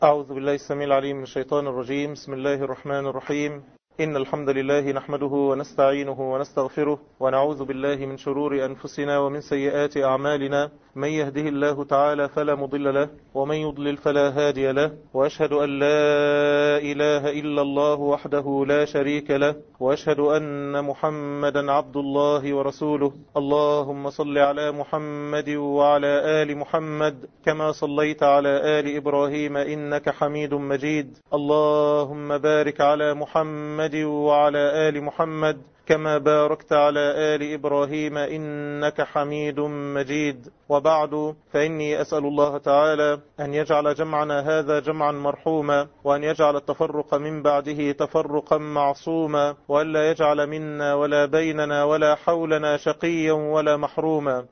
أعوذ بالله السميع العليم من الشيطان الرجيم بسم الله الرحمن الرحيم إن الحمد لله نحمده ونستعينه ونستغفره ونعوذ بالله من شرور أنفسنا ومن سيئات أعمالنا من يهده الله تعالى فلا مضل له ومن يضلل فلا هادي له وأشهد أن لا إله إلا الله وحده لا شريك له وأشهد أن محمدا عبد الله ورسوله اللهم صل على محمد وعلى آل محمد كما صليت على آل إبراهيم إنك حميد مجيد اللهم بارك على محمد وعلى آل محمد كما باركت على آل إبراهيم إنك حميد مجيد وبعد فإني أسأل الله تعالى أن يجعل جمعنا هذا جمعا مرحوما وأن يجعل التفرق من بعده تفرقا معصوما وألا يجعل منا ولا بيننا ولا حولنا شقيا ولا محروما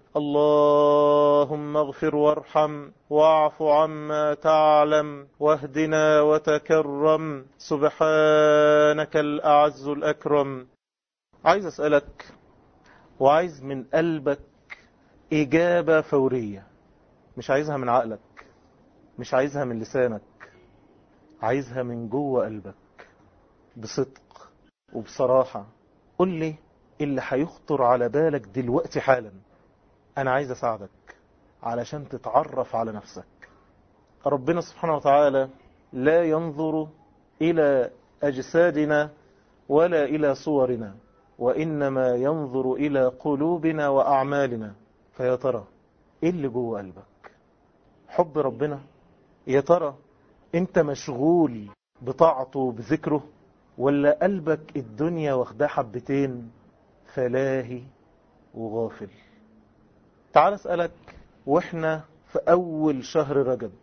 اللهم اغفر وارحم واعف عما تعلم واهدنا وتكرم سبحانك الأعز الأكرم عايز أسألك وعايز من قلبك إجابة فورية مش عايزها من عقلك مش عايزها من لسانك عايزها من جوه قلبك بصدق وبصراحة قل لي اللي هيخطر على بالك دلوقتي حالا أنا عايز أساعدك علشان تتعرف على نفسك ربنا سبحانه وتعالى لا ينظر إلى أجسادنا ولا إلى صورنا وإنما ينظر إلى قلوبنا وأعمالنا فيا ترى إيه اللي جوه قلبك حب ربنا يا ترى أنت مشغول بطاعته بذكره ولا قلبك الدنيا واخداه حبتين فلاهي وغافل تعال أسألك وإحنا في أول شهر رجب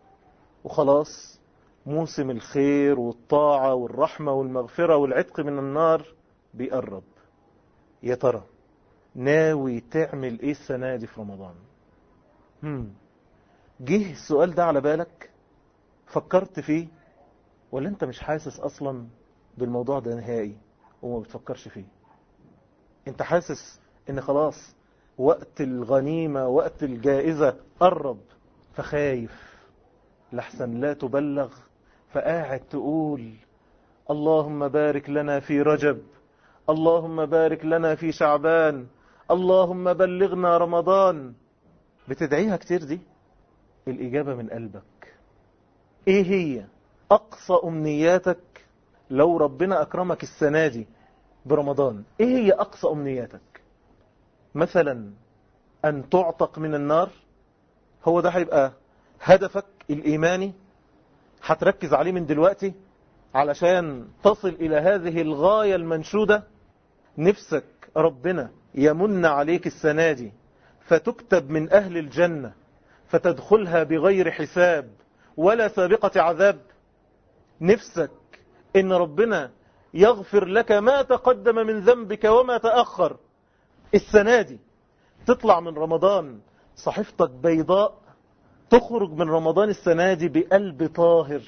وخلاص موسم الخير والطاعة والرحمة والمغفرة والعتق من النار بيقرب يا ترى ناوي تعمل ايه السنة دي في رمضان هم. جه السؤال ده على بالك فكرت فيه ولا انت مش حاسس اصلا بالموضوع ده نهائي وما بتفكرش فيه انت حاسس ان خلاص وقت الغنيمة وقت الجائزة قرب فخايف لحسن لا تبلغ فقاعد تقول اللهم بارك لنا في رجب اللهم بارك لنا في شعبان اللهم بلغنا رمضان بتدعيها كتير دي الإجابة من قلبك ايه هي أقصى أمنياتك لو ربنا أكرمك السنة دي برمضان ايه هي أقصى أمنياتك مثلا أن تعتق من النار هو ده هيبقى هدفك الإيماني هتركز عليه من دلوقتي علشان تصل إلى هذه الغاية المنشودة نفسك ربنا يمن عليك السنة دي فتكتب من أهل الجنة فتدخلها بغير حساب ولا سابقة عذاب نفسك إن ربنا يغفر لك ما تقدم من ذنبك وما تأخر السنة دي تطلع من رمضان صحيفتك بيضاء تخرج من رمضان السنة دي بقلب طاهر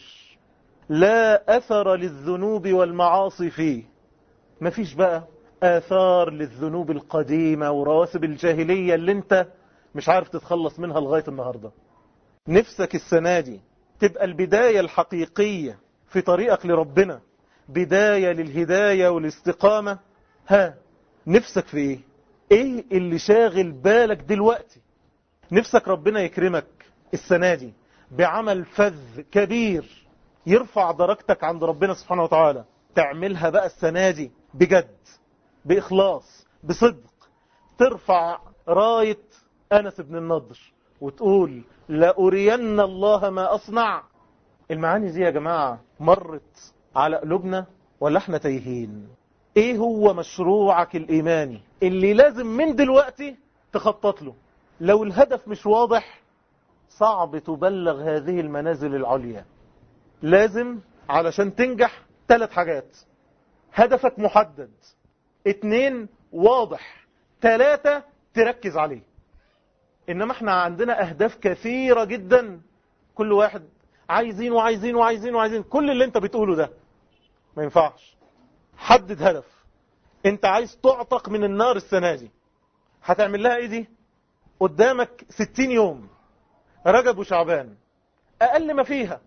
لا أثر للذنوب والمعاصي فيه مفيش بقى آثار للذنوب القديمة ورواسب الجاهلية اللي انت مش عارف تتخلص منها لغاية النهاردة نفسك السنة دي تبقى البداية الحقيقية في طريقك لربنا بداية للهداية والاستقامة ها نفسك في ايه ايه اللي شاغل بالك دلوقتي نفسك ربنا يكرمك السنة دي بعمل فذ كبير يرفع درجتك عند ربنا سبحانه وتعالى تعملها بقى السنة دي بجد بإخلاص بصدق ترفع راية أنس بن النضر وتقول لأرين الله ما أصنع المعاني دي يا جماعة مرت على قلوبنا ولا احنا تايهين ايه هو مشروعك الإيماني اللي لازم من دلوقتي تخطط له لو الهدف مش واضح صعب تبلغ هذه المنازل العليا لازم علشان تنجح ثلاث حاجات هدفك محدد اتنين واضح ثلاثة تركز عليه انما احنا عندنا اهداف كثيرة جدا كل واحد عايزين وعايزين وعايزين وعايزين كل اللي انت بتقوله ده ما ينفعش حدد هدف انت عايز تعتق من النار السنة دي هتعمل لها ايه دي قدامك ستين يوم رجب وشعبان اقل ما فيها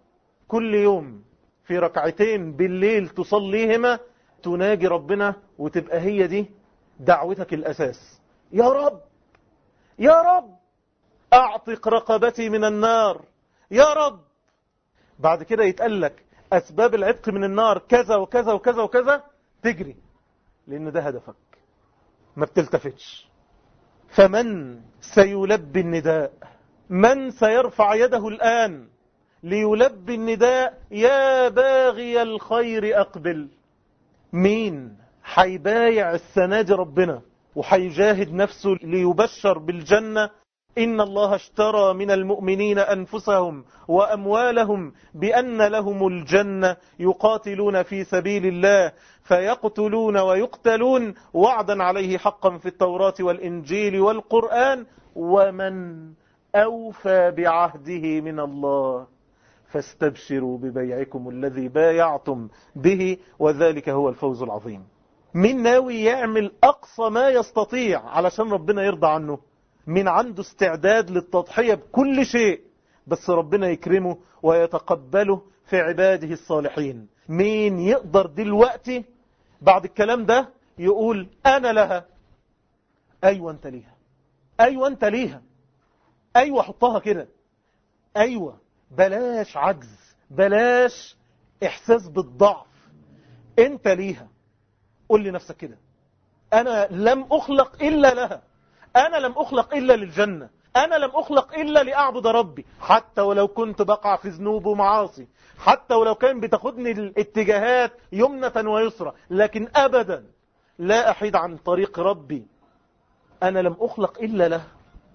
كل يوم في ركعتين بالليل تصليهما تناجي ربنا وتبقى هي دي دعوتك الأساس يا رب يا رب أعتق رقبتي من النار يا رب بعد كده يتقال لك أسباب العتق من النار كذا وكذا وكذا وكذا تجري لأن ده هدفك ما بتلتفتش فمن سيلبي النداء من سيرفع يده الآن ليلبي النداء يا باغي الخير أقبل مين حيبايع السنة دي ربنا وحيجاهد نفسه ليبشر بالجنة إن الله اشترى من المؤمنين أنفسهم وأموالهم بأن لهم الجنة يقاتلون في سبيل الله فيقتلون ويقتلون وعدا عليه حقا في التوراة والإنجيل والقرآن ومن أوفى بعهده من الله فاستبشروا ببيعكم الذي بايعتم به وذلك هو الفوز العظيم من ناوي يعمل أقصى ما يستطيع علشان ربنا يرضى عنه من عنده استعداد للتضحية بكل شيء بس ربنا يكرمه ويتقبله في عباده الصالحين مين يقدر دلوقتي بعد الكلام ده يقول أنا لها أيوة أنت ليها أيوة أنت ليها أيوة حطها كده أيوة بلاش عجز بلاش إحساس بالضعف أنت ليها قول لنفسك كده أنا لم أخلق إلا لها أنا لم أخلق إلا للجنة أنا لم أخلق إلا لأعبد ربي حتى ولو كنت بقع في ذنوب ومعاصي حتى ولو كان بتاخدني الاتجاهات يمنة ويسرى لكن أبدا لا أحيد عن طريق ربي أنا لم أخلق إلا له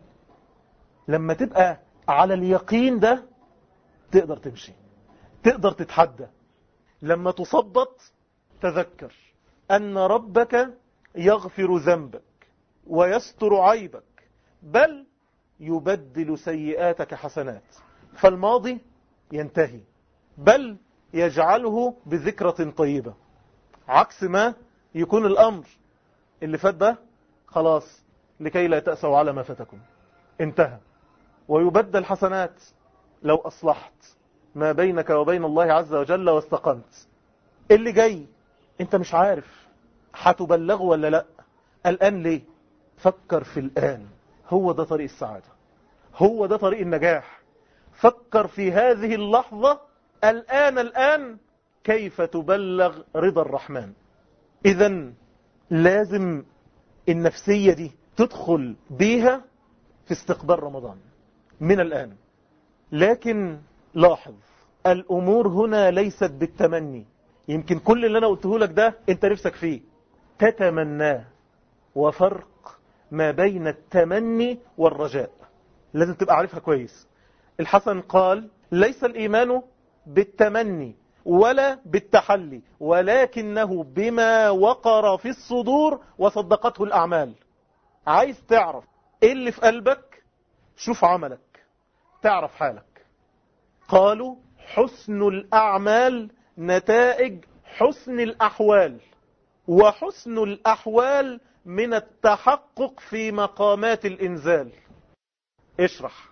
لما تبقى على اليقين ده تقدر تمشي تقدر تتحدى لما تصبط تذكر أن ربك يغفر ذنبك ويستر عيبك بل يبدل سيئاتك حسنات فالماضي ينتهي بل يجعله بذكرة طيبة عكس ما يكون الأمر اللي فات ده خلاص لكي لا تأسوا على ما فاتكم انتهى ويبدل حسنات لو أصلحت ما بينك وبين الله عز وجل واستقمت اللي جاي انت مش عارف هتبلغه ولا لا الآن ليه فكر في الآن هو ده طريق السعادة هو ده طريق النجاح فكر في هذه اللحظة الآن الآن كيف تبلغ رضا الرحمن إذا لازم النفسية دي تدخل بيها في استقبال رمضان من الآن لكن لاحظ الأمور هنا ليست بالتمني يمكن كل اللي أنا قلته لك ده أنت نفسك فيه تتمناه وفرق ما بين التمني والرجاء لازم تبقى عارفها كويس الحسن قال ليس الإيمان بالتمني ولا بالتحلي ولكنه بما وقر في الصدور وصدقته الأعمال عايز تعرف ايه اللي في قلبك شوف عملك تعرف حالك قالوا حسن الأعمال نتائج حسن الأحوال وحسن الأحوال من التحقق في مقامات الإنزال اشرح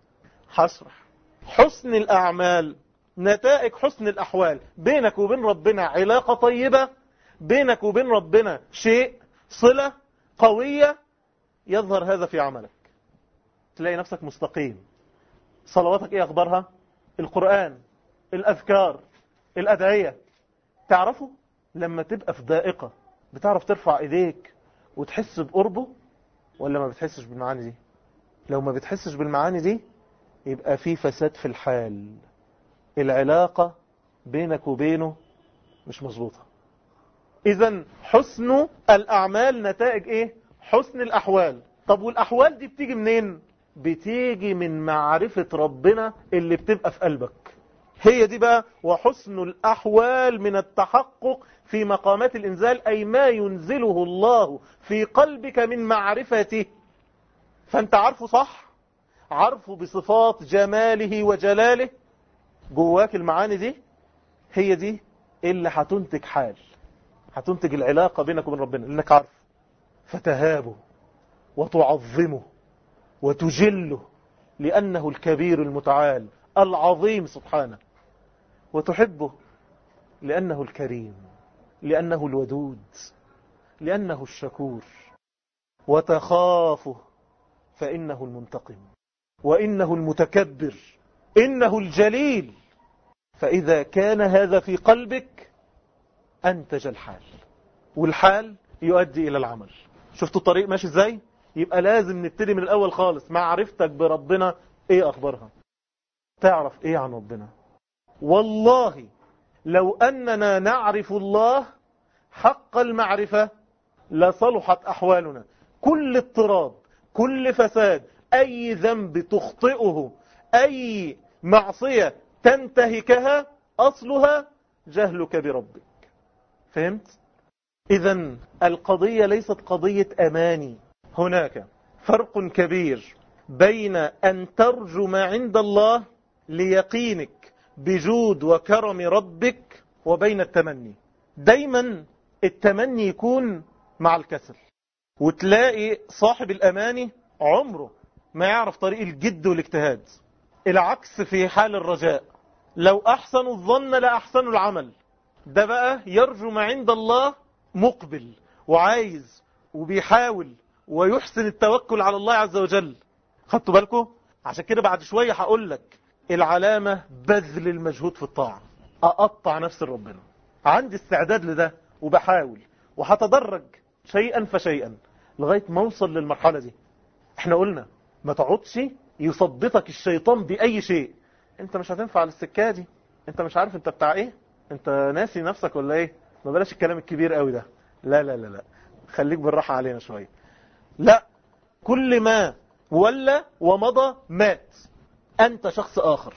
هشرح حسن الأعمال نتائج حسن الأحوال بينك وبين ربنا علاقة طيبة بينك وبين ربنا شيء صلة قوية يظهر هذا في عملك تلاقي نفسك مستقيم صلواتك ايه اخبارها القرآن الاذكار الادعية تعرفوا لما تبقى في ضائقة بتعرف ترفع ايديك وتحس بقربه ولا ما بتحسش بالمعاني دي لو ما بتحسش بالمعاني دي يبقى في فساد في الحال العلاقة بينك وبينه مش مظبوطة اذا حسن الاعمال نتائج ايه حسن الاحوال طب والاحوال دي بتيجي منين بتيجي من معرفة ربنا اللي بتبقى في قلبك هي دي بقى وحسن الأحوال من التحقق في مقامات الإنزال أي ما ينزله الله في قلبك من معرفته فأنت عارفه صح عارفه بصفات جماله وجلاله جواك المعاني دي هي دي اللي هتنتج حال هتنتج العلاقة بينك وبين ربنا لأنك عارف فتهابه وتعظمه وتجله لأنه الكبير المتعال العظيم سبحانه وتحبه لأنه الكريم لأنه الودود لأنه الشكور وتخافه فإنه المنتقم وإنه المتكبر إنه الجليل فإذا كان هذا في قلبك أنتج الحال والحال يؤدي إلى العمل شفتوا الطريق ماشي ازاي يبقى لازم نبتدي من الأول خالص معرفتك بربنا ايه أخبارها تعرف ايه عن ربنا والله لو أننا نعرف الله حق المعرفة لصلحت أحوالنا كل اضطراب كل فساد أي ذنب تخطئه أي معصية تنتهكها أصلها جهلك بربك فهمت؟ إذا القضية ليست قضية أماني هناك فرق كبير بين أن ترجو ما عند الله ليقينك بجود وكرم ربك وبين التمني دايما التمني يكون مع الكسل وتلاقي صاحب الأماني عمره ما يعرف طريق الجد والاجتهاد العكس في حال الرجاء لو أحسنوا الظن لأحسنوا العمل ده بقى يرجو ما عند الله مقبل وعايز وبيحاول ويحسن التوكل على الله عز وجل خدتوا بالكم عشان كده بعد شوية هقول لك العلامة بذل المجهود في الطاعة أقطع نفس ربنا عندي استعداد لده وبحاول وهتدرج شيئا فشيئا لغاية ما اوصل للمرحلة دي احنا قلنا ما تقعدش يصدتك الشيطان بأي شيء انت مش هتنفع للسكة دي انت مش عارف انت بتاع ايه انت ناسي نفسك ولا ايه ما بلاش الكلام الكبير قوي ده لا لا لا لا خليك بالراحة علينا شوية لا كل ما ولا ومضى مات أنت شخص آخر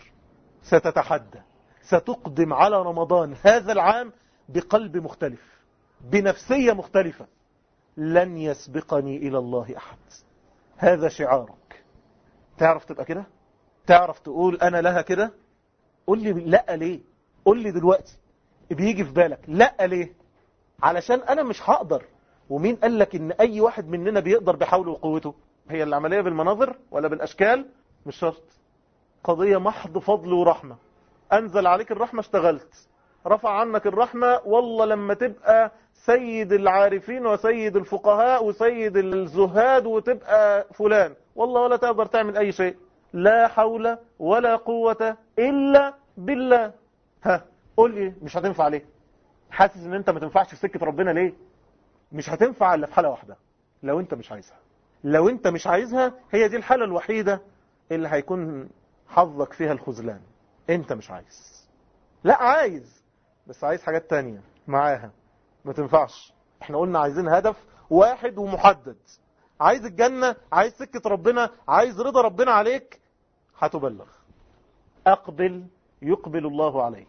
ستتحدى ستقدم على رمضان هذا العام بقلب مختلف بنفسية مختلفة لن يسبقني إلى الله أحد هذا شعارك تعرف تبقى كده تعرف تقول أنا لها كده قول لي لا ليه قول لي دلوقتي بيجي في بالك لا ليه علشان أنا مش هقدر ومين قال لك ان اي واحد مننا بيقدر بحوله وقوته هي العملية بالمناظر ولا بالاشكال مش شرط قضية محض فضل ورحمة انزل عليك الرحمة اشتغلت رفع عنك الرحمة والله لما تبقى سيد العارفين وسيد الفقهاء وسيد الزهاد وتبقى فلان والله ولا تقدر تعمل اي شيء لا حول ولا قوة الا بالله ها قول لي مش هتنفع ليه حاسس ان انت ما تنفعش في سكة ربنا ليه مش هتنفع الا في حالة واحدة لو انت مش عايزها لو انت مش عايزها هي دي الحالة الوحيدة اللي هيكون حظك فيها الخذلان انت مش عايز لا عايز بس عايز حاجات تانية معاها ما تنفعش احنا قلنا عايزين هدف واحد ومحدد عايز الجنة عايز سكة ربنا عايز رضا ربنا عليك هتبلغ اقبل يقبل الله عليك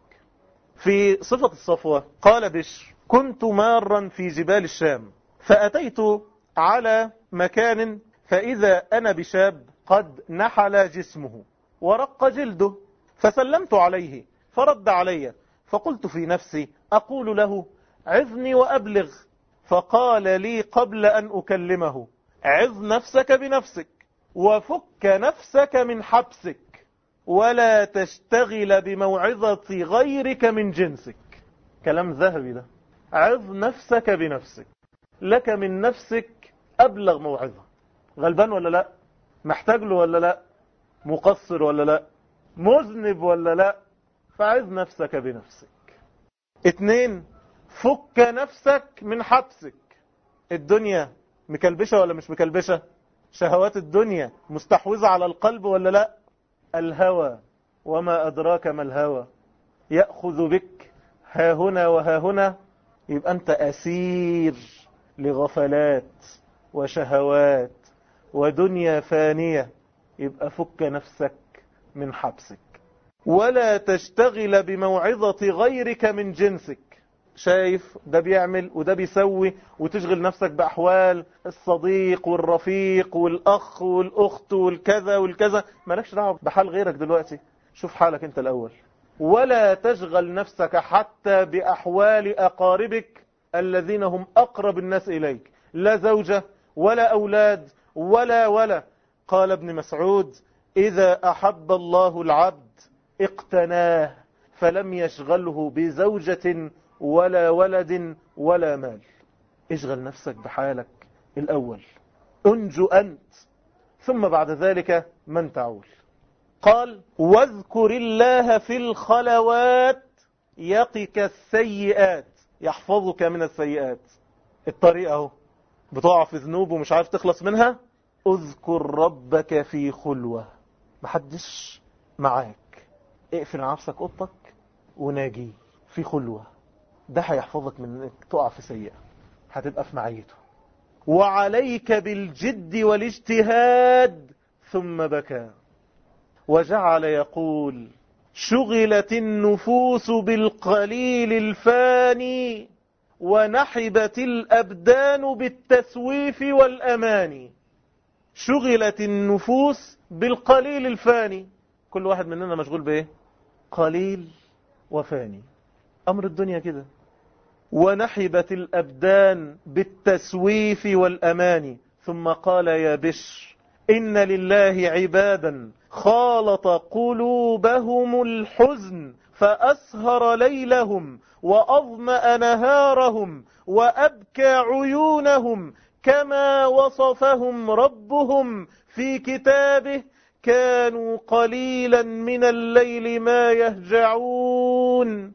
في صفة الصفوة قال بشر كنت مارا في جبال الشام فأتيت على مكان فإذا أنا بشاب قد نحل جسمه ورق جلده فسلمت عليه فرد علي فقلت في نفسي أقول له عظني وأبلغ فقال لي قبل أن أكلمه عظ نفسك بنفسك وفك نفسك من حبسك ولا تشتغل بموعظة غيرك من جنسك كلام ذهبي ده عظ نفسك بنفسك لك من نفسك أبلغ موعظة غلبان ولا لا محتاج له ولا لا مقصر ولا لا مذنب ولا لا فعظ نفسك بنفسك اتنين فك نفسك من حبسك الدنيا مكلبشة ولا مش مكلبشة شهوات الدنيا مستحوذة على القلب ولا لا الهوى وما أدراك ما الهوى يأخذ بك ها هنا وها هنا يبقى أنت أسير لغفلات وشهوات ودنيا فانية يبقى فك نفسك من حبسك ولا تشتغل بموعظة غيرك من جنسك شايف ده بيعمل وده بيسوي وتشغل نفسك بأحوال الصديق والرفيق والأخ والأخت والكذا والكذا مالكش دعوه بحال غيرك دلوقتي شوف حالك انت الأول ولا تشغل نفسك حتى بأحوال أقاربك الذين هم أقرب الناس إليك لا زوجة ولا أولاد ولا ولا قال ابن مسعود إذا أحب الله العبد اقتناه فلم يشغله بزوجة ولا ولد ولا مال اشغل نفسك بحالك الأول انجو أنت ثم بعد ذلك من تعول قال واذكر الله في الخلوات يقك السيئات يحفظك من السيئات الطريقة اهو بتقع في ذنوب ومش عارف تخلص منها اذكر ربك في خلوة محدش معاك اقفل نفسك اوضتك وناجي في خلوة ده هيحفظك من انك تقع في سيئة هتبقى في معيته وعليك بالجد والاجتهاد ثم بكى وجعل يقول شغلت النفوس بالقليل الفاني ونحبت الأبدان بالتسويف والأماني شغلت النفوس بالقليل الفاني كل واحد مننا مشغول بايه قليل وفاني أمر الدنيا كده ونحبت الأبدان بالتسويف والأماني ثم قال يا بشر إن لله عبادا خالط قلوبهم الحزن فأسهر ليلهم وأظمأ نهارهم وأبكى عيونهم كما وصفهم ربهم في كتابه كانوا قليلا من الليل ما يهجعون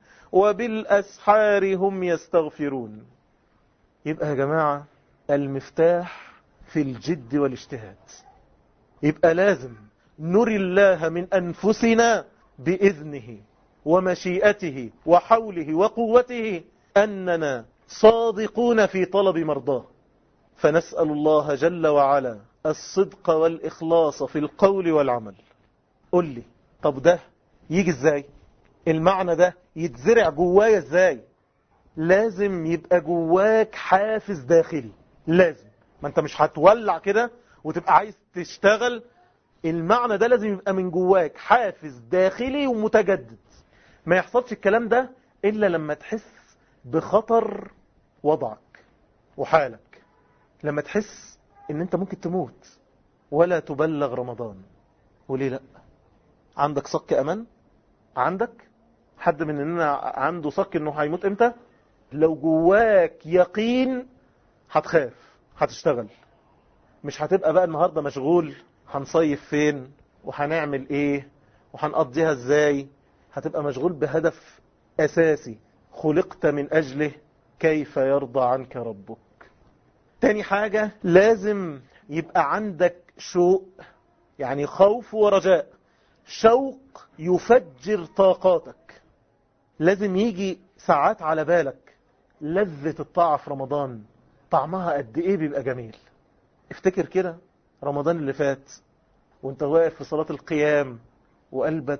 وبالأسحار هم يستغفرون يبقى يا جماعة المفتاح في الجد والاجتهاد يبقى لازم نري الله من أنفسنا بإذنه ومشيئته وحوله وقوته أننا صادقون في طلب مرضاه فنسأل الله جل وعلا الصدق والإخلاص في القول والعمل قل لي طب ده يجي ازاي المعنى ده يتزرع جوايا ازاي لازم يبقى جواك حافز داخلي لازم ما انت مش هتولع كده وتبقى عايز تشتغل المعنى ده لازم يبقى من جواك حافز داخلي ومتجدد ما يحصلش الكلام ده إلا لما تحس بخطر وضعك وحالك لما تحس ان انت ممكن تموت ولا تبلغ رمضان وليه لا عندك صك امان عندك حد مننا عنده صك انه هيموت امتى لو جواك يقين هتخاف هتشتغل مش هتبقى بقى النهاردة مشغول هنصيف فين وهنعمل ايه وهنقضيها ازاي هتبقى مشغول بهدف اساسي خلقت من اجله كيف يرضى عنك ربك تاني حاجة لازم يبقى عندك شوق يعني خوف ورجاء شوق يفجر طاقاتك لازم يجي ساعات على بالك لذة الطاعة في رمضان طعمها قد ايه بيبقى جميل افتكر كده رمضان اللي فات وانت واقف في صلاة القيام وقلبك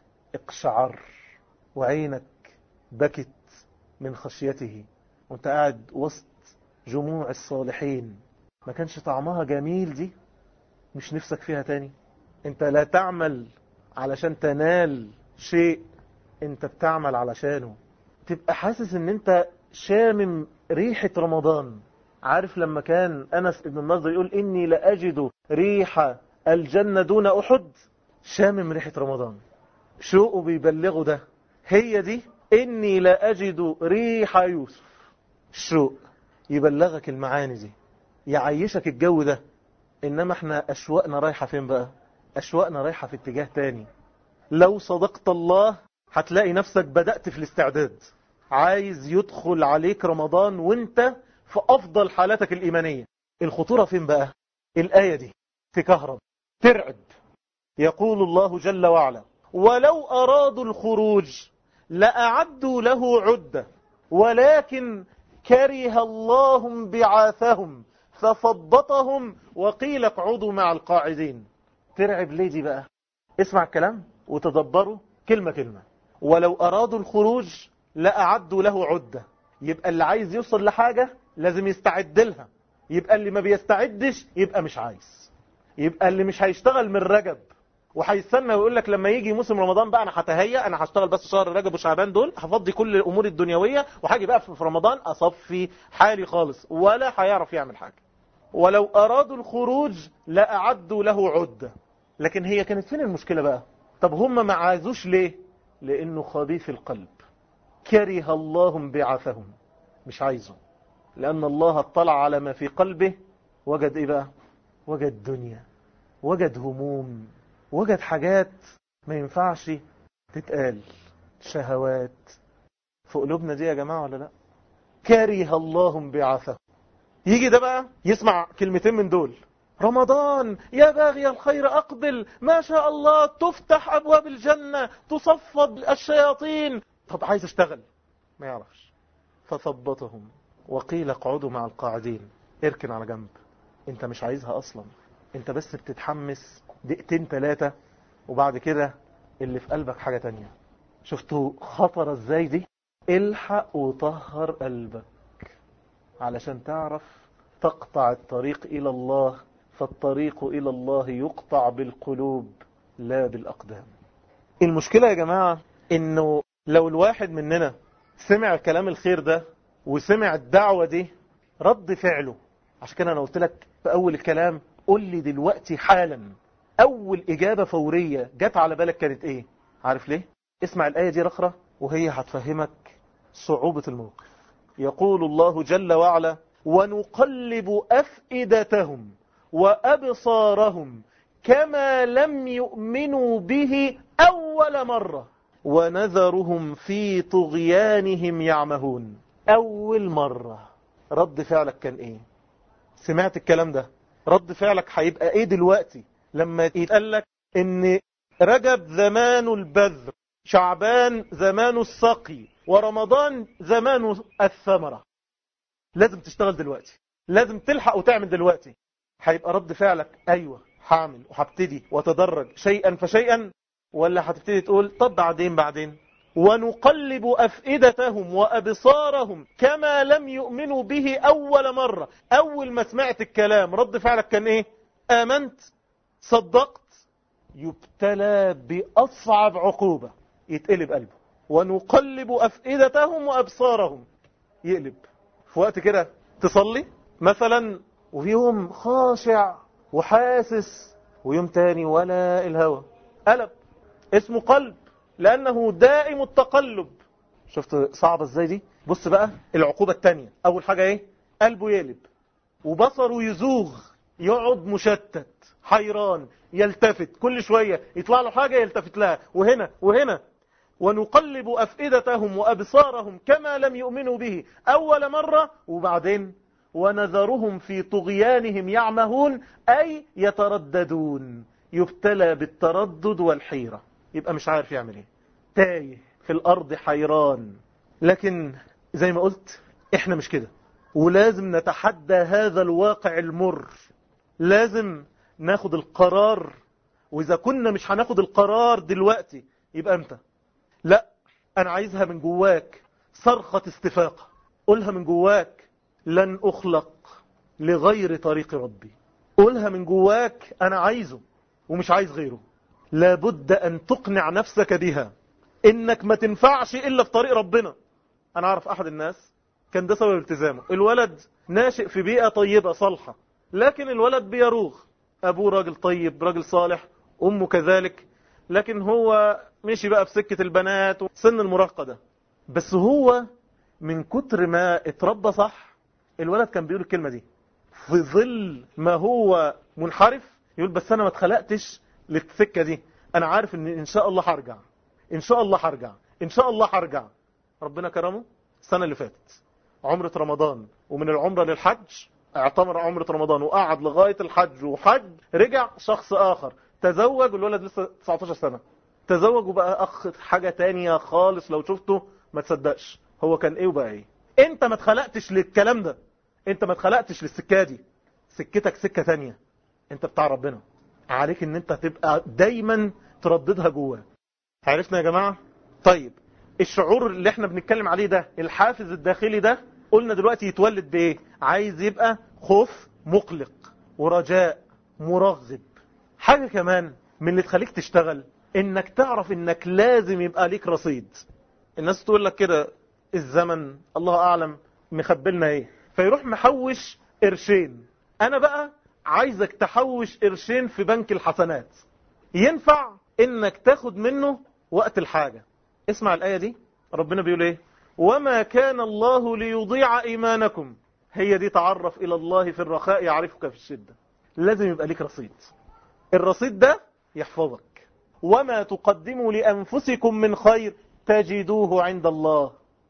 اقشعر وعينك بكت من خشيته وانت قاعد وسط جموع الصالحين ما كانش طعمها جميل دي مش نفسك فيها تاني انت لا تعمل علشان تنال شيء انت بتعمل علشانه تبقى حاسس ان انت شامم ريحة رمضان عارف لما كان أنس بن النضر يقول إني لأجد ريح الجنة دون أحد شامم ريحة رمضان شوقه بيبلغه ده هي دي إني لأجد ريح يوسف الشوق يبلغك المعاني دي يعيشك الجو ده إنما احنا أشواقنا رايحة فين بقى أشواقنا رايحة في اتجاه تاني لو صدقت الله هتلاقي نفسك بدأت في الاستعداد عايز يدخل عليك رمضان وانت في أفضل حالاتك الإيمانية الخطورة فين بقى الآية دي تكهرب ترعب يقول الله جل وعلا ولو أرادوا الخروج لأعدوا له عدة ولكن كره الله بعاثهم ففضتهم وقيل اقعدوا مع القاعدين ترعب ليه دي بقى اسمع الكلام وتدبروا كلمة كلمة ولو أرادوا الخروج لأعدوا له عدة يبقى اللي عايز يوصل لحاجة لازم يستعد لها يبقى اللي ما بيستعدش يبقى مش عايز يبقى اللي مش هيشتغل من رجب وهيستنى ويقول لك لما يجي موسم رمضان بقى انا هتهيأ انا هشتغل بس شهر رجب وشعبان دول هفضي كل الامور الدنيويه وهاجي بقى في رمضان اصفي حالي خالص ولا هيعرف يعمل حاجه ولو ارادوا الخروج لاعدوا له عده لكن هي كانت فين المشكله بقى طب هم ما عايزوش ليه لأنه خبيث القلب كره الله انبعاثهم مش عايزه لأن الله اطلع على ما في قلبه وجد إيه بقى وجد دنيا وجد هموم وجد حاجات ما ينفعش تتقال شهوات في قلوبنا دي يا جماعة ولا لا كره الله انبعاثهم يجي ده بقى يسمع كلمتين من دول رمضان يا باغي الخير أقبل ما شاء الله تفتح أبواب الجنة تصفد الشياطين طب عايز اشتغل ما يعرفش فثبطهم وقيل اقعدوا مع القاعدين اركن على جنب انت مش عايزها اصلا انت بس بتتحمس دقيقتين ثلاثة وبعد كده اللي في قلبك حاجة تانية شفتوا خطرة ازاي دي الحق وطهر قلبك علشان تعرف تقطع الطريق الى الله فالطريق الى الله يقطع بالقلوب لا بالاقدام المشكلة يا جماعة انه لو الواحد مننا سمع كلام الخير ده وسمع الدعوة دي رد فعله عشان كده انا قلت لك في اول الكلام قول لي دلوقتي حالا اول اجابة فورية جت على بالك كانت ايه عارف ليه اسمع الاية دي رخرة وهي هتفهمك صعوبة الموقف يقول الله جل وعلا ونقلب افئدتهم وابصارهم كما لم يؤمنوا به اول مرة ونذرهم في طغيانهم يعمهون اول مرة رد فعلك كان ايه سمعت الكلام ده رد فعلك هيبقى ايه دلوقتي لما يتقال لك ان رجب زمان البذر شعبان زمان السقي ورمضان زمان الثمرة لازم تشتغل دلوقتي لازم تلحق وتعمل دلوقتي هيبقى رد فعلك ايوه هعمل وهبتدي وتدرج شيئا فشيئا ولا هتبتدي تقول طب بعدين بعدين ونقلب أفئدتهم وأبصارهم كما لم يؤمنوا به أول مرة أول ما سمعت الكلام رد فعلك كان إيه آمنت صدقت يبتلى بأصعب عقوبة يتقلب قلبه ونقلب أفئدتهم وأبصارهم يقلب في وقت كده تصلي مثلا وفي يوم خاشع وحاسس ويوم تاني ولا الهوى قلب اسمه قلب لأنه دائم التقلب شفت صعبة ازاي دي بص بقى العقوبة التانية أول حاجة ايه قلبه يقلب وبصره يزوغ يقعد مشتت حيران يلتفت كل شوية يطلع له حاجة يلتفت لها وهنا وهنا ونقلب أفئدتهم وأبصارهم كما لم يؤمنوا به أول مرة وبعدين ونذرهم في طغيانهم يعمهون أي يترددون يبتلى بالتردد والحيرة يبقى مش عارف يعمل ايه تايه في الأرض حيران لكن زي ما قلت احنا مش كده ولازم نتحدى هذا الواقع المر لازم ناخد القرار وإذا كنا مش هناخد القرار دلوقتي يبقى امتى لا أنا عايزها من جواك صرخة استفاقة قولها من جواك لن أخلق لغير طريق ربي قولها من جواك أنا عايزه ومش عايز غيره لابد أن تقنع نفسك بها إنك ما تنفعش إلا في طريق ربنا أنا أعرف أحد الناس كان ده سبب التزامه الولد ناشئ في بيئة طيبة صالحة لكن الولد بيروغ أبوه راجل طيب راجل صالح أمه كذلك لكن هو مشي بقى في سكة البنات وسن المراهقة ده بس هو من كتر ما اتربى صح الولد كان بيقول الكلمة دي في ظل ما هو منحرف يقول بس أنا ما اتخلقتش للسكة دي أنا عارف إن إن شاء الله هرجع إن شاء الله هرجع إن شاء الله هرجع ربنا كرمه السنة اللي فاتت عمرة رمضان ومن العمرة للحج اعتمر عمرة رمضان وقعد لغاية الحج وحج رجع شخص آخر تزوج والولد لسه 19 سنة تزوج وبقى أخ حاجة تانية خالص لو شفته ما تصدقش هو كان ايه وبقى ايه انت ما اتخلقتش للكلام ده انت ما اتخلقتش للسكة دي سكتك سكة تانية انت بتاع ربنا عليك ان انت تبقى دايما ترددها جواه عرفنا يا جماعة طيب الشعور اللي احنا بنتكلم عليه ده الحافز الداخلي ده قلنا دلوقتي يتولد بايه عايز يبقى خوف مقلق ورجاء مرغب حاجة كمان من اللي تخليك تشتغل انك تعرف انك لازم يبقى ليك رصيد الناس تقول لك كده الزمن الله اعلم مخبلنا ايه فيروح محوش قرشين انا بقى عايزك تحوش قرشين في بنك الحسنات ينفع انك تاخد منه وقت الحاجة اسمع الآية دي ربنا بيقول ايه وما كان الله ليضيع إيمانكم هي دي تعرف إلى الله في الرخاء يعرفك في الشدة لازم يبقى ليك رصيد الرصيد ده يحفظك وما تقدموا لأنفسكم من خير تجدوه عند الله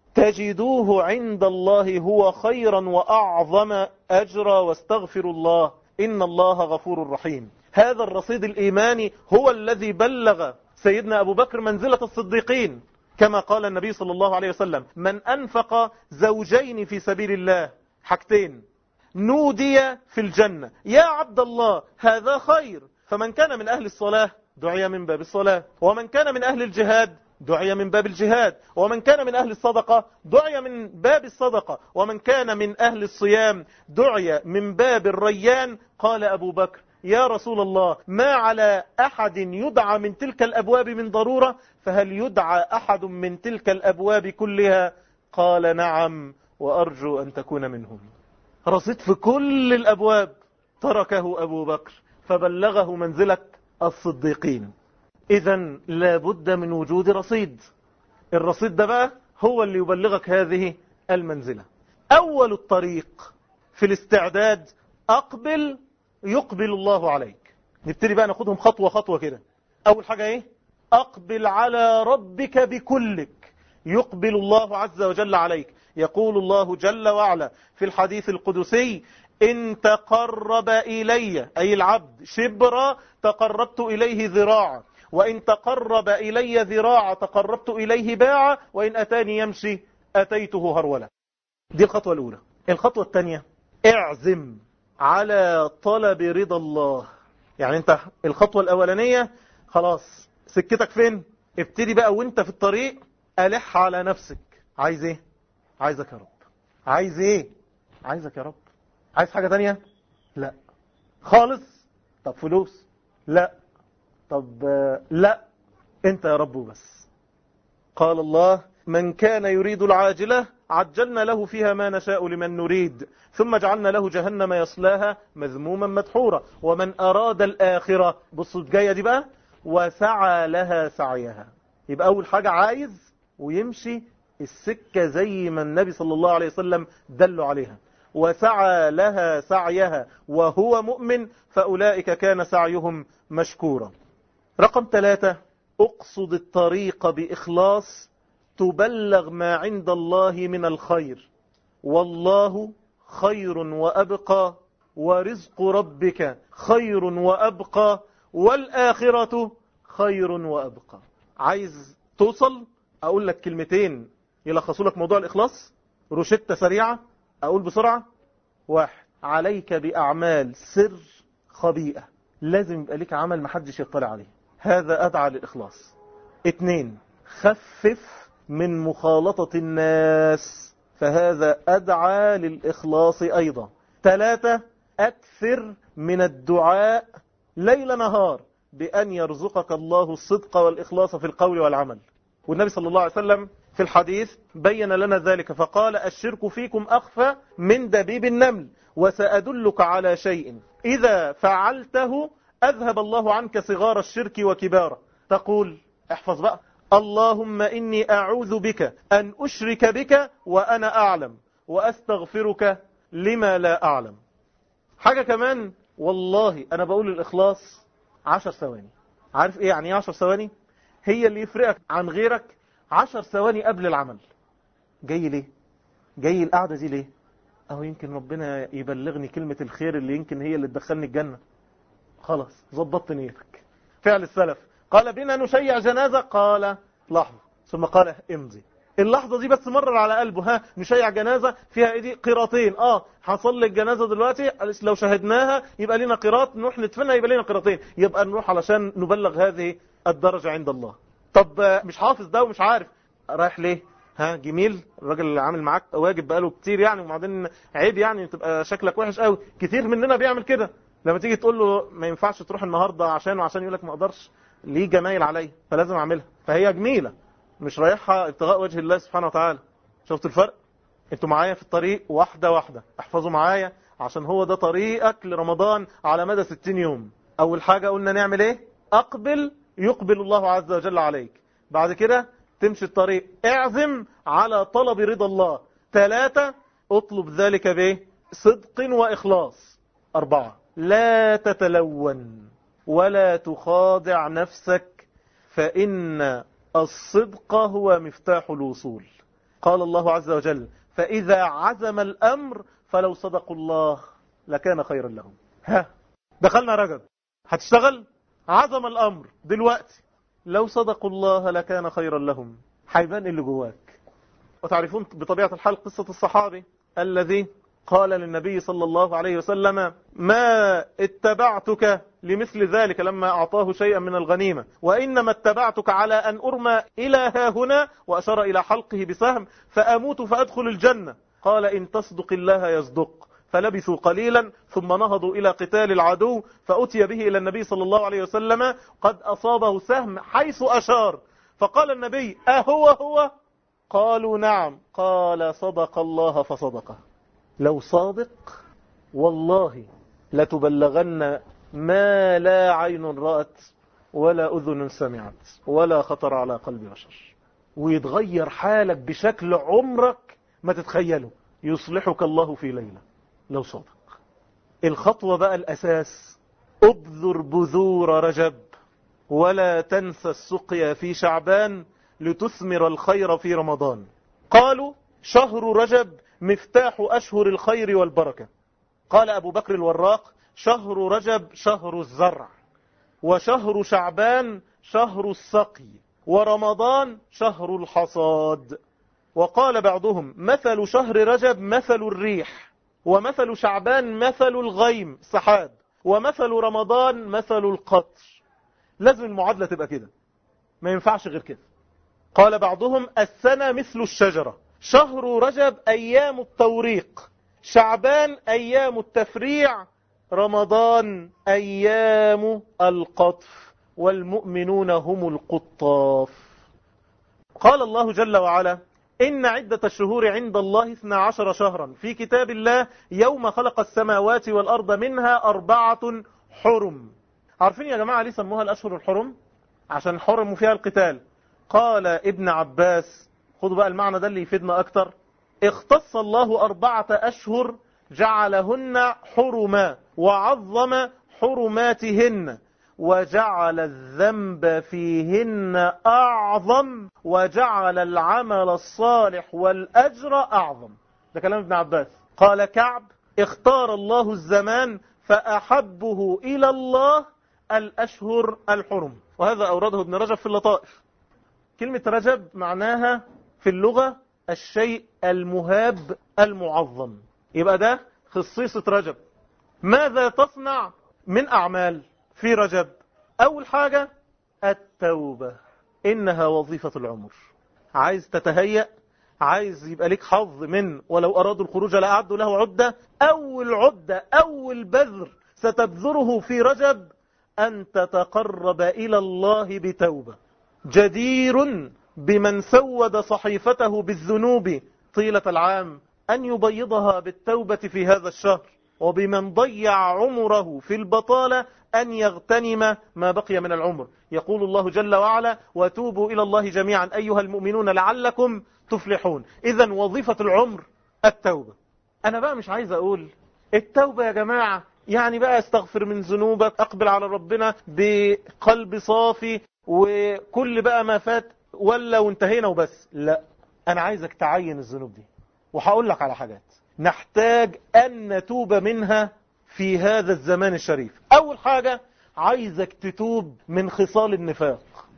تجدوه عند الله هو خيرا وأعظم أجرا واستغفروا الله إن الله غفور رحيم هذا الرصيد الإيماني هو الذي بلغ سيدنا أبو بكر منزلة الصديقين كما قال النبي صلى الله عليه وسلم من أنفق زوجين في سبيل الله حاجتين نودي في الجنة يا عبد الله هذا خير فمن كان من أهل الصلاة دعي من باب الصلاة ومن كان من أهل الجهاد دعي من باب الجهاد ومن كان من أهل الصدقة دعي من باب الصدقة ومن كان من أهل الصيام دعي من باب الريان قال أبو بكر يا رسول الله ما على أحد يدعى من تلك الأبواب من ضرورة فهل يدعى أحد من تلك الأبواب كلها قال نعم وأرجو أن تكون منهم رصيد في كل الأبواب تركه أبو بكر فبلغه منزلة الصديقين إذا لابد من وجود رصيد الرصيد ده بقى هو اللي يبلغك هذه المنزلة أول الطريق في الاستعداد أقبل يقبل الله عليك نبتدي بقى ناخدهم خطوة خطوة كده أول حاجة إيه أقبل على ربك بكلك يقبل الله عز وجل عليك يقول الله جل وعلا في الحديث القدسي إن تقرب إلي أي العبد شبرا تقربت إليه ذراعا وإن تقرب إلي ذراعا تقربت إليه باعا وإن أتاني يمشي أتيته هرولا دي الخطوة الأولى الخطوة الثانية اعزم على طلب رضا الله يعني انت الخطوة الأولانية خلاص سكتك فين ابتدي بقى وانت في الطريق ألح على نفسك عايز ايه عايزك يا رب عايز ايه عايزك يا رب عايز حاجة تانية لا خالص طب فلوس لا طب لا انت يا رب بس قال الله من كان يريد العاجلة عجلنا له فيها ما نشاء لمن نريد ثم جعلنا له جهنم يصلاها مذموما مدحورا ومن أراد الآخرة بصوا الجاية دي بقى وسعى لها سعيها يبقى أول حاجة عايز ويمشي السكة زي ما النبي صلى الله عليه وسلم دلوا عليها وسعى لها سعيها وهو مؤمن فأولئك كان سعيهم مشكورا رقم ثلاثة اقصد الطريق بإخلاص تبلغ ما عند الله من الخير والله خير وأبقى ورزق ربك خير وأبقى والآخرة خير وأبقى عايز توصل أقول لك كلمتين يلخصوا لك موضوع الإخلاص روشتة سريعة أقول بسرعة واحد عليك بأعمال سر خبيئة لازم يبقى لك عمل محدش يطلع عليه هذا أدعى للإخلاص اتنين خفف من مخالطة الناس فهذا أدعى للإخلاص أيضا ثلاثة أكثر من الدعاء ليل نهار بأن يرزقك الله الصدق والإخلاص في القول والعمل والنبي صلى الله عليه وسلم في الحديث بين لنا ذلك فقال الشرك فيكم أخفى من دبيب النمل وسأدلك على شيء إذا فعلته أذهب الله عنك صغار الشرك وكباره تقول احفظ بقى اللهم إني أعوذ بك أن أشرك بك وأنا أعلم وأستغفرك لما لا أعلم حاجة كمان والله أنا بقول الإخلاص عشر ثواني عارف إيه يعني عشر ثواني هي اللي يفرقك عن غيرك عشر ثواني قبل العمل جاي ليه جاي القعدة دي ليه اهو يمكن ربنا يبلغني كلمة الخير اللي يمكن هي اللي تدخلني الجنة خلاص ظبطت نيتك فعل السلف قال بنا نشيع جنازة قال لحظة ثم قال امضي اللحظة دي بس مرر على قلبه ها نشيع جنازة فيها ايه دي قراطين اه حصل الجنازة دلوقتي لو شهدناها يبقى لنا قراط نروح ندفنها يبقى لنا قراطين يبقى نروح علشان نبلغ هذه الدرجة عند الله طب مش حافظ ده ومش عارف رايح ليه ها جميل الراجل اللي عامل معاك واجب بقاله كتير يعني وبعدين عيب يعني تبقى شكلك وحش قوي كتير مننا بيعمل كده لما تيجي تقول له ما ينفعش تروح النهارده عشان وعشان يقول لك ما اقدرش ليه جمايل عليا فلازم اعملها فهي جميله مش رايحها ابتغاء وجه الله سبحانه وتعالى شفتوا الفرق انتوا معايا في الطريق واحده واحده احفظوا معايا عشان هو ده طريقك لرمضان على مدى 60 يوم اول حاجه قلنا نعمل ايه اقبل يقبل الله عز وجل عليك بعد كده تمشي الطريق اعزم على طلب رضا الله ثلاثة اطلب ذلك بايه صدق وإخلاص أربعة لا تتلون ولا تخادع نفسك فإن الصدق هو مفتاح الوصول قال الله عز وجل فإذا عزم الأمر فلو صدقوا الله لكان خيرا لهم ها دخلنا رجب هتشتغل عزم الأمر دلوقتي لو صدقوا الله لكان خيرا لهم حيبان اللي جواك وتعرفون بطبيعة الحال قصة الصحابي الذي قال للنبي صلى الله عليه وسلم ما اتبعتك لمثل ذلك لما أعطاه شيئا من الغنيمة وإنما اتبعتك على أن أرمى إلى ها هنا وأشار إلى حلقه بسهم فأموت فأدخل الجنة قال إن تصدق الله يصدق فلبثوا قليلا ثم نهضوا إلى قتال العدو فأتي به إلى النبي صلى الله عليه وسلم قد أصابه سهم حيث أشار فقال النبي أهو هو قالوا نعم قال صدق الله فصدقه لو صادق والله لتبلغن ما لا عين رأت ولا أذن سمعت ولا خطر على قلب بشر ويتغير حالك بشكل عمرك ما تتخيله يصلحك الله في ليلة لو صادق الخطوة بقى الأساس ابذر بذور رجب ولا تنسى السقيا في شعبان لتثمر الخير في رمضان قالوا شهر رجب مفتاح أشهر الخير والبركة قال أبو بكر الوراق شهر رجب شهر الزرع وشهر شعبان شهر السقي ورمضان شهر الحصاد وقال بعضهم مثل شهر رجب مثل الريح ومثل شعبان مثل الغيم سحاب ومثل رمضان مثل القطر لازم المعادلة تبقى كده ما ينفعش غير كده قال بعضهم السنة مثل الشجرة شهر رجب أيام التوريق شعبان أيام التفريع رمضان أيام القطف والمؤمنون هم القطاف قال الله جل وعلا إن عدة الشهور عند الله اثنا عشر شهرا في كتاب الله يوم خلق السماوات والأرض منها أربعة حرم عارفين يا جماعة ليه سموها الأشهر الحرم عشان حرموا فيها القتال قال ابن عباس خدوا بقى المعنى ده اللي يفيدنا أكتر اختص الله أربعة أشهر جعلهن حرما وعظم حرماتهن وجعل الذنب فيهن أعظم وجعل العمل الصالح والأجر أعظم ده كلام ابن عباس قال كعب اختار الله الزمان فأحبه إلى الله الأشهر الحرم وهذا أورده ابن رجب في اللطائف كلمة رجب معناها في اللغة الشيء المهاب المعظم يبقى ده خصيصة رجب ماذا تصنع من أعمال في رجب أول حاجة التوبة إنها وظيفة العمر عايز تتهيأ عايز يبقى لك حظ من ولو أرادوا الخروج لأعدوا له عدة أول عدة أول بذر ستبذره في رجب أن تتقرب إلى الله بتوبة جدير بمن سود صحيفته بالذنوب طيلة العام أن يبيضها بالتوبة في هذا الشهر وبمن ضيع عمره في البطالة أن يغتنم ما بقي من العمر يقول الله جل وعلا وتوبوا إلى الله جميعا أيها المؤمنون لعلكم تفلحون إذا وظيفة العمر التوبة أنا بقى مش عايز أقول التوبة يا جماعة يعني بقى استغفر من ذنوبك أقبل على ربنا بقلب صافي وكل بقى ما فات ولا وانتهينا وبس لا أنا عايزك تعين الذنوب دي وهقول لك على حاجات نحتاج أن نتوب منها في هذا الزمان الشريف أول حاجة عايزك تتوب من خصال النفاق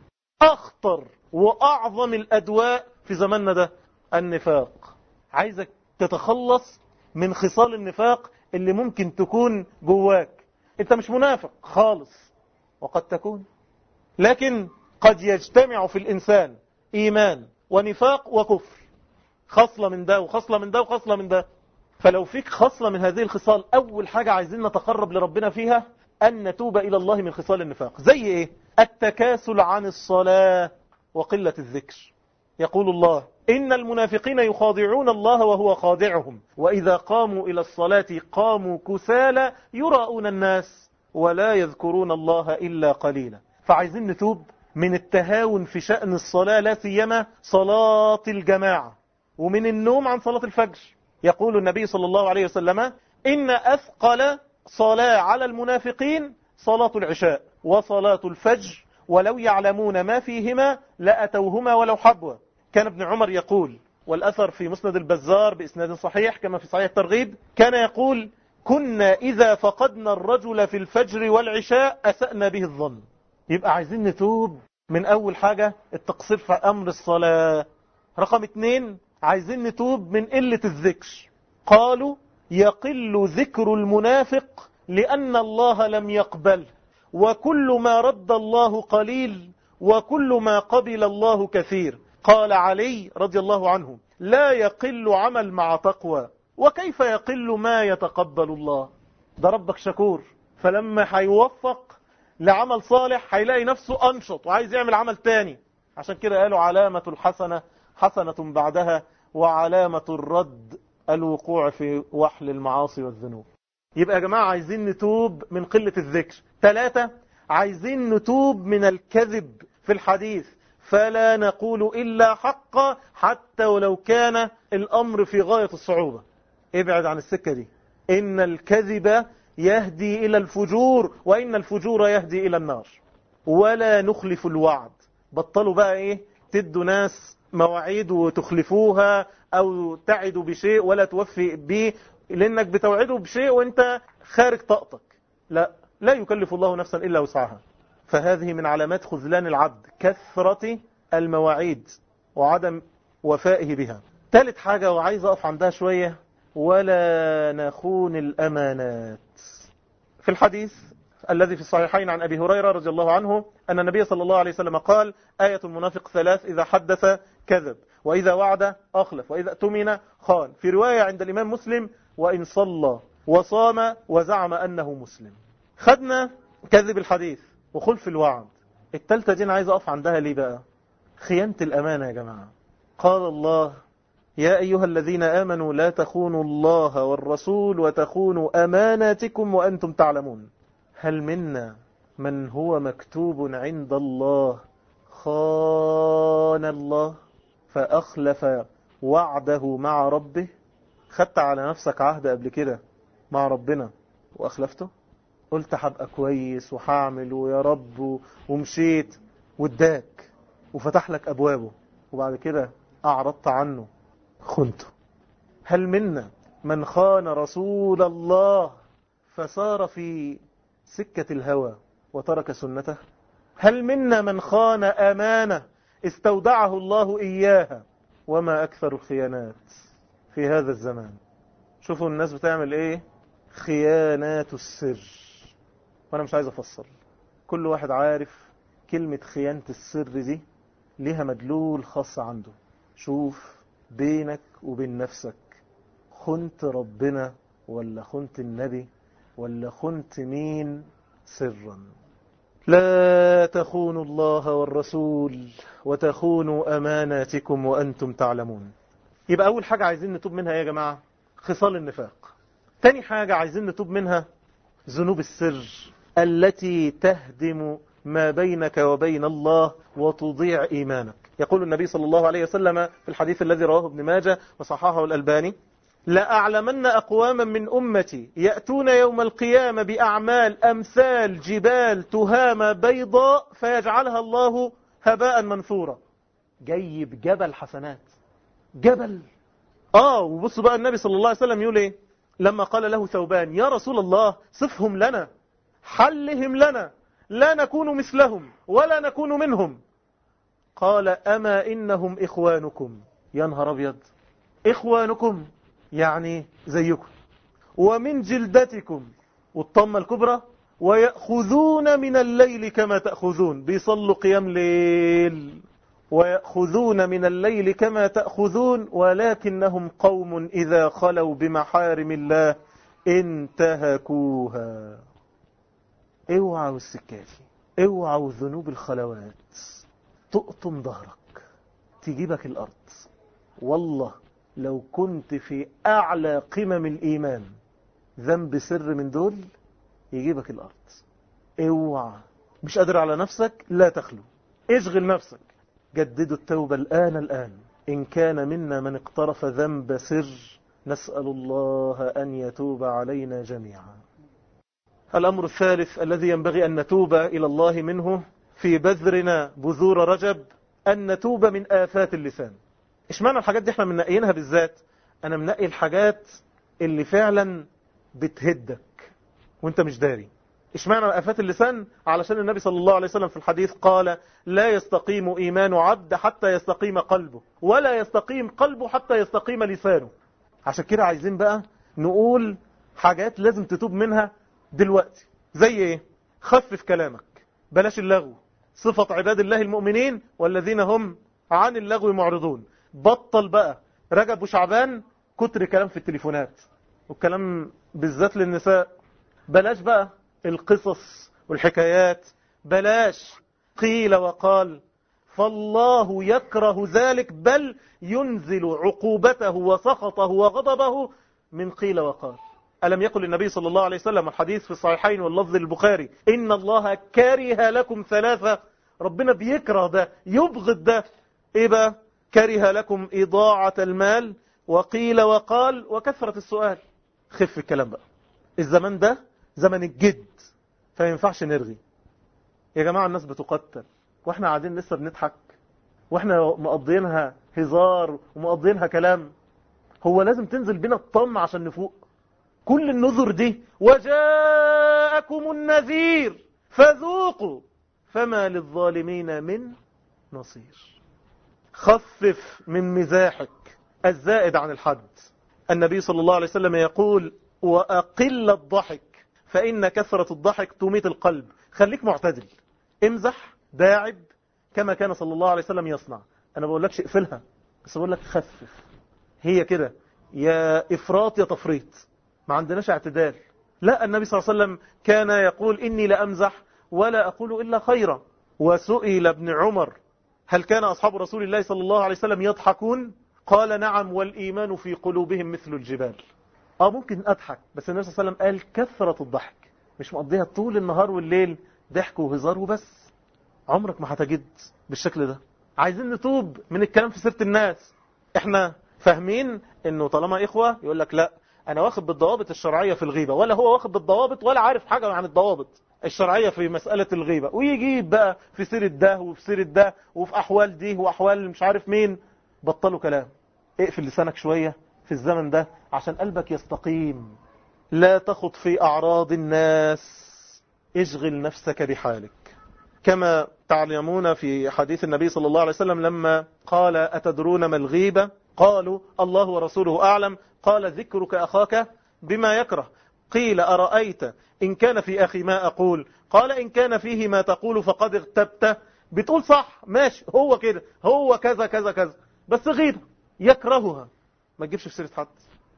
أخطر وأعظم الأدواء في زماننا ده النفاق عايزك تتخلص من خصال النفاق اللي ممكن تكون جواك انت مش منافق خالص وقد تكون لكن قد يجتمع في الإنسان إيمان ونفاق وكفر خصلة من ده وخصلة من ده وخصلة من ده فلو فيك خصلة من هذه الخصال أول حاجة عايزين نتقرب لربنا فيها أن نتوب إلى الله من خصال النفاق زي إيه؟ التكاسل عن الصلاة وقلة الذكر يقول الله إن المنافقين يخاضعون الله وهو خاضعهم وإذا قاموا إلى الصلاة قاموا كسالى يراؤون الناس ولا يذكرون الله إلا قليلا فعايزين نتوب من التهاون في شأن الصلاة لا سيما صلاة الجماعة ومن النوم عن صلاة الفجر يقول النبي صلى الله عليه وسلم إن أثقل صلاة على المنافقين صلاة العشاء وصلاة الفجر ولو يعلمون ما فيهما لأتوهما ولو حبوا كان ابن عمر يقول والأثر في مسند البزار بإسناد صحيح كما في صحيح الترغيب كان يقول كنا إذا فقدنا الرجل في الفجر والعشاء أسأنا به الظن يبقى عايزين نتوب من أول حاجة التقصير في أمر الصلاة رقم اتنين عايزين نتوب من قلة الذكر قالوا يقل ذكر المنافق لأن الله لم يقبله وكل ما رد الله قليل وكل ما قبل الله كثير قال علي رضي الله عنه لا يقل عمل مع تقوى وكيف يقل ما يتقبل الله ده ربك شكور فلما هيوفق لعمل صالح هيلاقي نفسه أنشط وعايز يعمل عمل تاني عشان كده قالوا علامة الحسنة حسنة بعدها وعلامة الرد الوقوع في وحل المعاصي والذنوب يبقى يا جماعة عايزين نتوب من قلة الذكر ثلاثة عايزين نتوب من الكذب في الحديث فلا نقول إلا حقا حتى ولو كان الأمر في غاية الصعوبة ابعد عن السكة دي إن الكذب يهدي إلى الفجور وإن الفجور يهدي إلى النار ولا نخلف الوعد بطلوا بقى إيه تدوا ناس مواعيد وتخلفوها أو تعدوا بشيء ولا توفي به لأنك بتوعده بشيء وانت خارج طاقتك لا لا يكلف الله نفسا إلا وسعها فهذه من علامات خذلان العبد كثرة المواعيد وعدم وفائه بها ثالث حاجة وعايز أقف عندها شوية ولا نخون الأمانات في الحديث الذي في الصحيحين عن أبي هريرة رضي الله عنه أن النبي صلى الله عليه وسلم قال آية المنافق ثلاث إذا حدث كذب وإذا وعد أخلف وإذا أتمن خان في رواية عند الإمام مسلم وإن صلى وصام وزعم أنه مسلم خدنا كذب الحديث وخلف الوعد التالتة دي أنا عايز أقف عندها ليه بقى خيانة الأمانة يا جماعة قال الله يا أيها الذين آمنوا لا تخونوا الله والرسول وتخونوا أماناتكم وأنتم تعلمون هل منا من هو مكتوب عند الله خان الله فأخلف وعده مع ربه خدت على نفسك عهد قبل كده مع ربنا وأخلفته قلت هبقى كويس وهعمل ويا رب ومشيت واداك وفتح لك أبوابه وبعد كده أعرضت عنه خنته هل منا من خان رسول الله فصار في سكة الهوى وترك سنته هل منا من خان أمانة استودعه الله إياها وما أكثر الخيانات في هذا الزمان شوفوا الناس بتعمل ايه خيانات السر وانا مش عايز افصل كل واحد عارف كلمة خيانة السر دي ليها مدلول خاص عنده شوف بينك وبين نفسك خنت ربنا ولا خنت النبي ولا خنت مين سرا لا تخونوا الله والرسول وتخونوا أماناتكم وأنتم تعلمون يبقى أول حاجة عايزين نتوب منها يا جماعة خصال النفاق تاني حاجة عايزين نتوب منها ذنوب السر التي تهدم ما بينك وبين الله وتضيع إيمانك يقول النبي صلى الله عليه وسلم في الحديث الذي رواه ابن ماجه وصححه الألباني لأعلمن أقواما من أمتي يأتون يوم القيامة بأعمال أمثال جبال تهامة بيضاء فيجعلها الله هباء منثورا جيب جبل حسنات جبل آه وبصوا بقى النبي صلى الله عليه وسلم يقول إيه لما قال له ثوبان يا رسول الله صفهم لنا حلهم لنا لا نكون مثلهم ولا نكون منهم قال أما إنهم إخوانكم يا نهار أبيض إخوانكم يعني زيكم ومن جلدتكم والطمة الكبرى ويأخذون من الليل كما تأخذون بيصلوا قيام ليل ويأخذون من الليل كما تأخذون ولكنهم قوم إذا خلوا بمحارم الله انتهكوها اوعوا السكاتي اوعوا ذنوب الخلوات تقطم ظهرك تجيبك الأرض والله لو كنت في أعلى قمم الإيمان ذنب سر من دول يجيبك الأرض اوعى مش قادر على نفسك لا تخلو اشغل نفسك جددوا التوبة الآن الآن إن كان منا من اقترف ذنب سر نسأل الله أن يتوب علينا جميعا الأمر الثالث الذي ينبغي أن نتوب إلى الله منه في بذرنا بذور رجب أن نتوب من آفات اللسان إيش معنى الحاجات دي احنا منقينها بالذات أنا منقي الحاجات اللي فعلا بتهدك وانت مش داري إيش معنى آفات اللسان علشان النبي صلى الله عليه وسلم في الحديث قال لا يستقيم إيمان عبد حتى يستقيم قلبه ولا يستقيم قلبه حتى يستقيم لسانه عشان كده عايزين بقى نقول حاجات لازم تتوب منها دلوقتي زي ايه خفف كلامك بلاش اللغو صفة عباد الله المؤمنين والذين هم عن اللغو معرضون بطل بقى رجب وشعبان كتر كلام في التليفونات والكلام بالذات للنساء بلاش بقى القصص والحكايات بلاش قيل وقال فالله يكره ذلك بل ينزل عقوبته وسخطه وغضبه من قيل وقال ألم يقل النبي صلى الله عليه وسلم الحديث في الصحيحين واللفظ البخاري إن الله كره لكم ثلاثة ربنا بيكره ده يبغض ده إيه بقى كره لكم إضاعة المال وقيل وقال وكثرة السؤال خف الكلام بقى الزمن ده زمن الجد فما ينفعش نرغي يا جماعة الناس بتقتل واحنا قاعدين لسه بنضحك واحنا مقضينها هزار ومقضينها كلام هو لازم تنزل بينا الطم عشان نفوق كل النذر دي وجاءكم النذير فذوقوا فما للظالمين من نصير خفف من مزاحك الزائد عن الحد النبي صلى الله عليه وسلم يقول وأقل الضحك فإن كثرة الضحك تميت القلب خليك معتدل امزح داعب كما كان صلى الله عليه وسلم يصنع أنا بقول لكش اقفلها بس بقول لك خفف هي كده يا إفراط يا تفريط ما عندناش اعتدال لا النبي صلى الله عليه وسلم كان يقول إني لأمزح ولا أقول إلا خيرا وسئل ابن عمر هل كان أصحاب رسول الله صلى الله عليه وسلم يضحكون قال نعم والإيمان في قلوبهم مثل الجبال اه ممكن أضحك بس النبي صلى الله عليه وسلم قال كثرة الضحك مش مقضيها طول النهار والليل ضحك وهزار وبس عمرك ما هتجد بالشكل ده عايزين نتوب من الكلام في سيرة الناس احنا فاهمين انه طالما اخوة يقول لك لا انا واخد بالضوابط الشرعية في الغيبة ولا هو واخد بالضوابط ولا عارف حاجة عن الضوابط الشرعية في مسألة الغيبة ويجيب بقى في سيرة ده وفي سيرة ده وفي احوال دي واحوال مش عارف مين بطلوا كلام اقفل لسانك شوية في الزمن ده عشان قلبك يستقيم لا تخط في اعراض الناس اشغل نفسك بحالك كما تعلمون في حديث النبي صلى الله عليه وسلم لما قال أتدرون ما الغيبة قالوا الله ورسوله أعلم قال ذكرك أخاك بما يكره قيل أرأيت إن كان في أخي ما أقول قال إن كان فيه ما تقول فقد اغتبت بتقول صح ماشي هو كده هو كذا كذا كذا بس غيبة يكرهها ما تجيبش في سيرة حد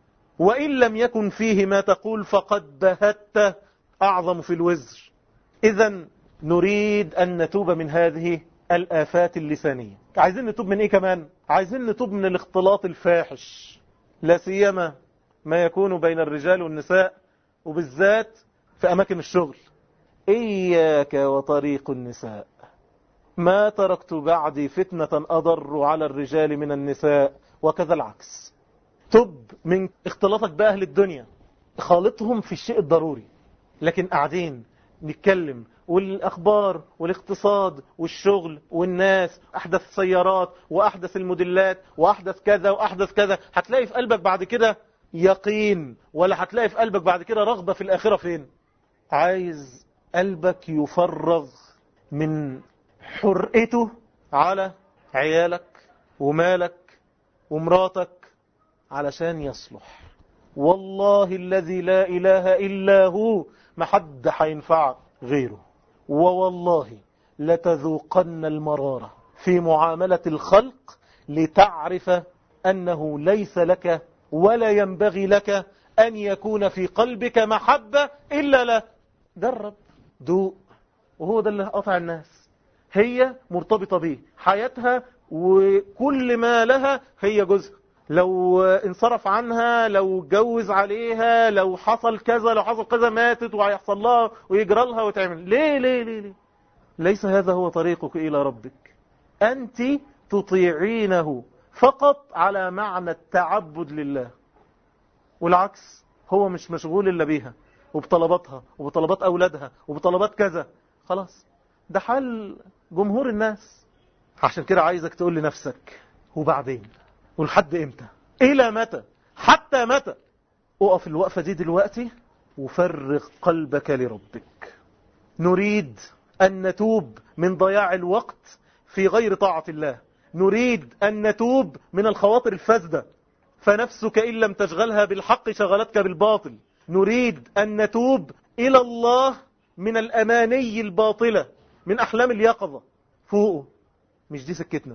وإن لم يكن فيه ما تقول فقد بهت أعظم في الوزر إذا نريد أن نتوب من هذه الآفات اللسانية عايزين نتوب من إيه كمان عايزين نتوب من الاختلاط الفاحش لا سيما ما يكون بين الرجال والنساء وبالذات في أماكن الشغل إياك وطريق النساء ما تركت بعدي فتنة أضر على الرجال من النساء وكذا العكس تب من اختلاطك بأهل الدنيا خالطهم في الشيء الضروري لكن قاعدين نتكلم والأخبار والاقتصاد والشغل والناس أحدث السيارات وأحدث الموديلات وأحدث كذا وأحدث كذا هتلاقي في قلبك بعد كده يقين ولا هتلاقي في قلبك بعد كده رغبة في الآخرة فين عايز قلبك يفرغ من حرقته على عيالك ومالك ومراتك علشان يصلح والله الذي لا إله إلا هو ما حد هينفعك غيره ووالله لتذوقن المرارة في معاملة الخلق لتعرف أنه ليس لك ولا ينبغي لك أن يكون في قلبك محبة إلا لا جرب دوق وهو ده اللي قطع الناس هي مرتبطة به حياتها وكل ما لها هي جزء لو انصرف عنها لو اتجوز عليها لو حصل كذا لو حصل كذا ماتت وهيحصل لها ويجرى لها وتعمل ليه ليه ليه ليه ليس هذا هو طريقك إلى ربك أنت تطيعينه فقط على معنى التعبد لله والعكس هو مش مشغول إلا بيها وبطلباتها وبطلبات أولادها وبطلبات كذا خلاص ده حل جمهور الناس عشان كده عايزك تقول لنفسك وبعدين ولحد امتى الى متى حتى متى اقف الوقفة دي دلوقتي وفرغ قلبك لربك نريد أن نتوب من ضياع الوقت في غير طاعة الله نريد أن نتوب من الخواطر الفاسدة فنفسك إن لم تشغلها بالحق شغلتك بالباطل نريد أن نتوب إلى الله من الأماني الباطلة من أحلام اليقظة فوقه مش دي سكتنا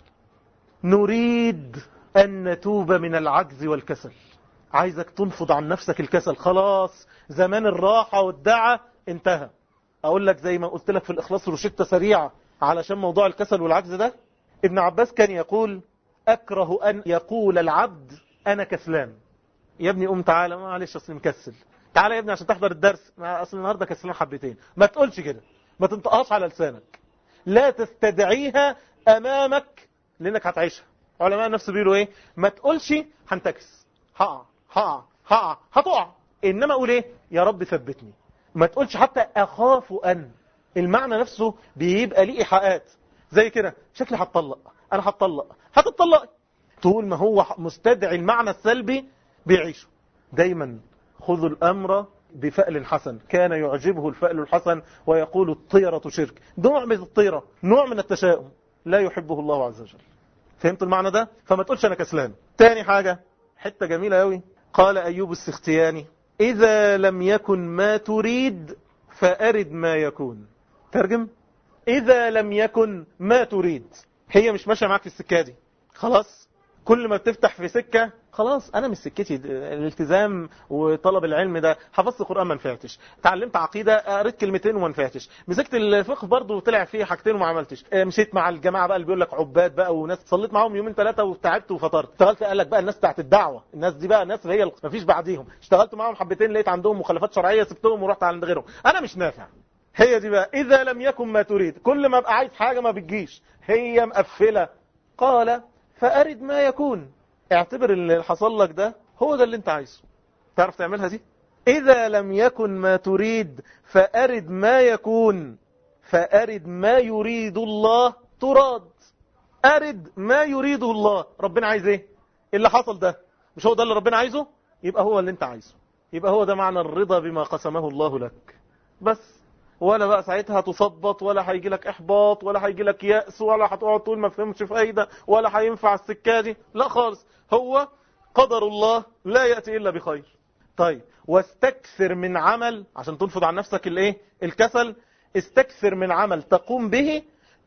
نريد أن نتوب من العجز والكسل عايزك تنفض عن نفسك الكسل خلاص زمان الراحة والدعة انتهى أقول لك زي ما قلت لك في الإخلاص روشتة سريعة علشان موضوع الكسل والعجز ده ابن عباس كان يقول أكره أن يقول العبد أنا كسلان يا ابني قوم تعالى معلش أصل مكسل تعالى يا ابني عشان تحضر الدرس أصل النهاردة كسلان حبتين ما تقولش كده ما تنطقهاش على لسانك لا تستدعيها أمامك لأنك هتعيشها علماء النفس بيقولوا ايه ما تقولش هنتكس هقع هقع هقع هتقع انما اقول ايه يا رب ثبتني ما تقولش حتى اخاف ان المعنى نفسه بيبقى ليه ايحاءات زي كده شكلي هتطلق انا هتطلق هتطلق طول ما هو مستدعي المعنى السلبي بيعيشه دايما خذوا الامر بفأل حسن كان يعجبه الفأل الحسن ويقول الطيرة شرك نوع من الطيرة نوع من التشاؤم لا يحبه الله عز وجل فهمت المعنى ده فما تقولش انا كسلان تاني حاجة حتة جميلة قوي قال ايوب السختياني اذا لم يكن ما تريد فارد ما يكون ترجم اذا لم يكن ما تريد هي مش ماشية معاك في السكة دي خلاص كل ما بتفتح في سكة خلاص انا مش سكتي الالتزام وطلب العلم ده حفظت القران ما نفعتش تعلمت عقيده قريت كلمتين وما نفعتش مسكت الفقه برضه وطلع فيه حاجتين وما عملتش مشيت مع الجماعه بقى اللي بيقول لك عباد بقى وناس صليت معاهم يومين ثلاثه وتعبت وفطرت اشتغلت قال لك بقى الناس بتاعت الدعوه الناس دي بقى الناس اللي هي ما فيش بعديهم اشتغلت معاهم حبتين لقيت عندهم مخالفات شرعيه سبتهم ورحت عند غيرهم انا مش نافع هي دي بقى اذا لم يكن ما تريد كل ما ابقى عايز حاجه ما بتجيش هي مقفله قال فارد ما يكون اعتبر اللي حصل لك ده هو ده اللي انت عايزه تعرف تعملها دي اذا لم يكن ما تريد فارد ما يكون فارد ما يريد الله تراد ارد ما يريده الله ربنا عايز ايه اللي حصل ده مش هو ده اللي ربنا عايزه يبقى هو اللي انت عايزه يبقى هو ده معنى الرضا بما قسمه الله لك بس ولا بقى ساعتها تصبط ولا هيجي لك احباط ولا هيجي لك يأس ولا هتقعد تقول ما فهمتش فايدة ولا هينفع السكة دي لا خالص هو قدر الله لا يأتي إلا بخير طيب واستكثر من عمل عشان تنفض عن نفسك الايه الكسل استكثر من عمل تقوم به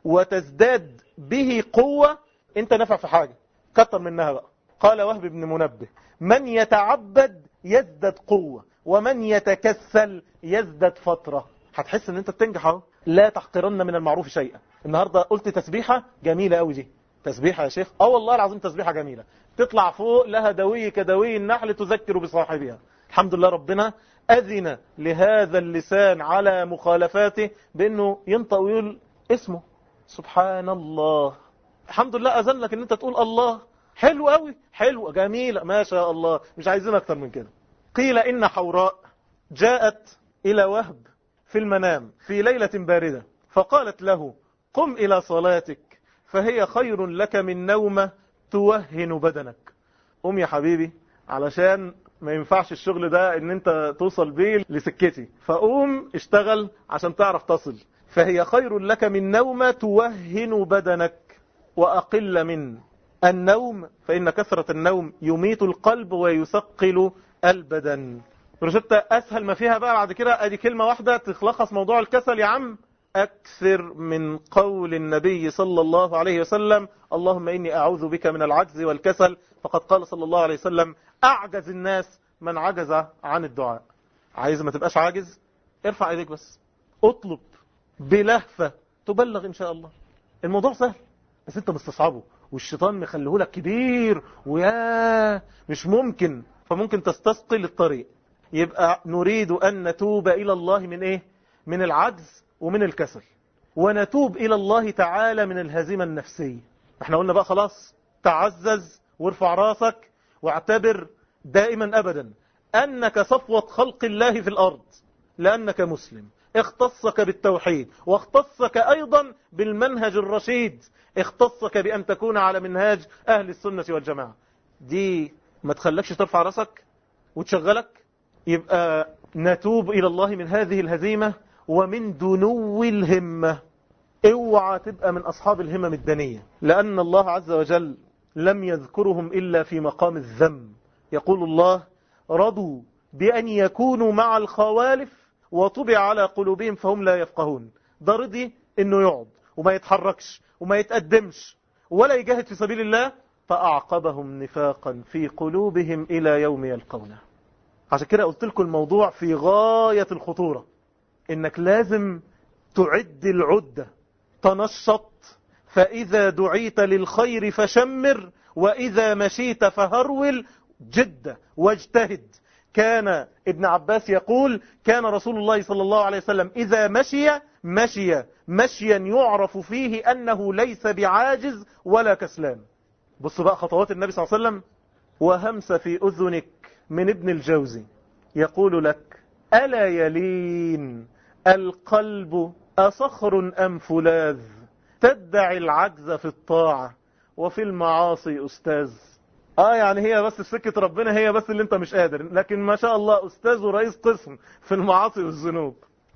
وتزداد به قوة انت نفع في حاجة كتر منها بقى قال وهب بن منبه من يتعبد يزداد قوة ومن يتكسل يزداد فترة هتحس ان انت بتنجح اهو لا تحقرن من المعروف شيئا النهاردة قلت تسبيحة جميلة قوي دي تسبيحة يا شيخ اه والله العظيم تسبيحة جميلة تطلع فوق لها دوي كدوي النحل تذكر بصاحبها الحمد لله ربنا أذن لهذا اللسان على مخالفاته بأنه ينطق ويقول اسمه سبحان الله الحمد لله أذن لك أن أنت تقول الله حلو قوي حلو جميل ما شاء الله مش عايزين أكتر من كده قيل إن حوراء جاءت إلى وهب في المنام في ليلة باردة فقالت له قم إلى صلاتك فهي خير لك من نومة توهن بدنك قم يا حبيبي علشان ما ينفعش الشغل ده ان انت توصل بيه لسكتي فقوم اشتغل عشان تعرف تصل فهي خير لك من نومة توهن بدنك وأقل من النوم فإن كثرة النوم يميت القلب ويثقل البدن روشتة أسهل ما فيها بقى بعد كده أدي كلمة واحدة تخلص موضوع الكسل يا عم أكثر من قول النبي صلى الله عليه وسلم اللهم إني أعوذ بك من العجز والكسل فقد قال صلى الله عليه وسلم أعجز الناس من عجز عن الدعاء عايز ما تبقاش عاجز ارفع ايديك بس اطلب بلهفة تبلغ إن شاء الله الموضوع سهل بس انت مستصعبه والشيطان مخليه لك كبير ويا مش ممكن فممكن تستثقل الطريق يبقى نريد أن نتوب إلى الله من إيه من العجز ومن الكسل ونتوب إلى الله تعالى من الهزيمة النفسية احنا قلنا بقى خلاص تعزز وارفع راسك واعتبر دائما أبدا أنك صفوة خلق الله في الأرض لأنك مسلم اختصك بالتوحيد واختصك أيضا بالمنهج الرشيد اختصك بأن تكون على منهاج أهل السنة والجماعة دي ما تخلكش ترفع راسك وتشغلك يبقى نتوب إلى الله من هذه الهزيمة ومن دنو الهمة اوعى تبقى من أصحاب الهمم الدنية لأن الله عز وجل لم يذكرهم إلا في مقام الذم يقول الله رضوا بأن يكونوا مع الخوالف وطبع على قلوبهم فهم لا يفقهون ده رضي انه يقعد وما يتحركش وما يتقدمش ولا يجاهد في سبيل الله فأعقبهم نفاقا في قلوبهم إلى يوم يلقونه عشان كده قلت لكم الموضوع في غاية الخطورة انك لازم تعد العدة تنشط فإذا دعيت للخير فشمر وإذا مشيت فهرول جد واجتهد كان ابن عباس يقول كان رسول الله صلى الله عليه وسلم إذا مشي مشي مشيا يعرف فيه أنه ليس بعاجز ولا كسلان بص بقى خطوات النبي صلى الله عليه وسلم وهمس في أذنك من ابن الجوزي يقول لك ألا يلين القلب أصخر أم فولاذ تدعي العجز في الطاعة وفي المعاصي أستاذ اه يعني هي بس في سكة ربنا هي بس اللي انت مش قادر لكن ما شاء الله أستاذ ورئيس قسم في المعاصي والذنوب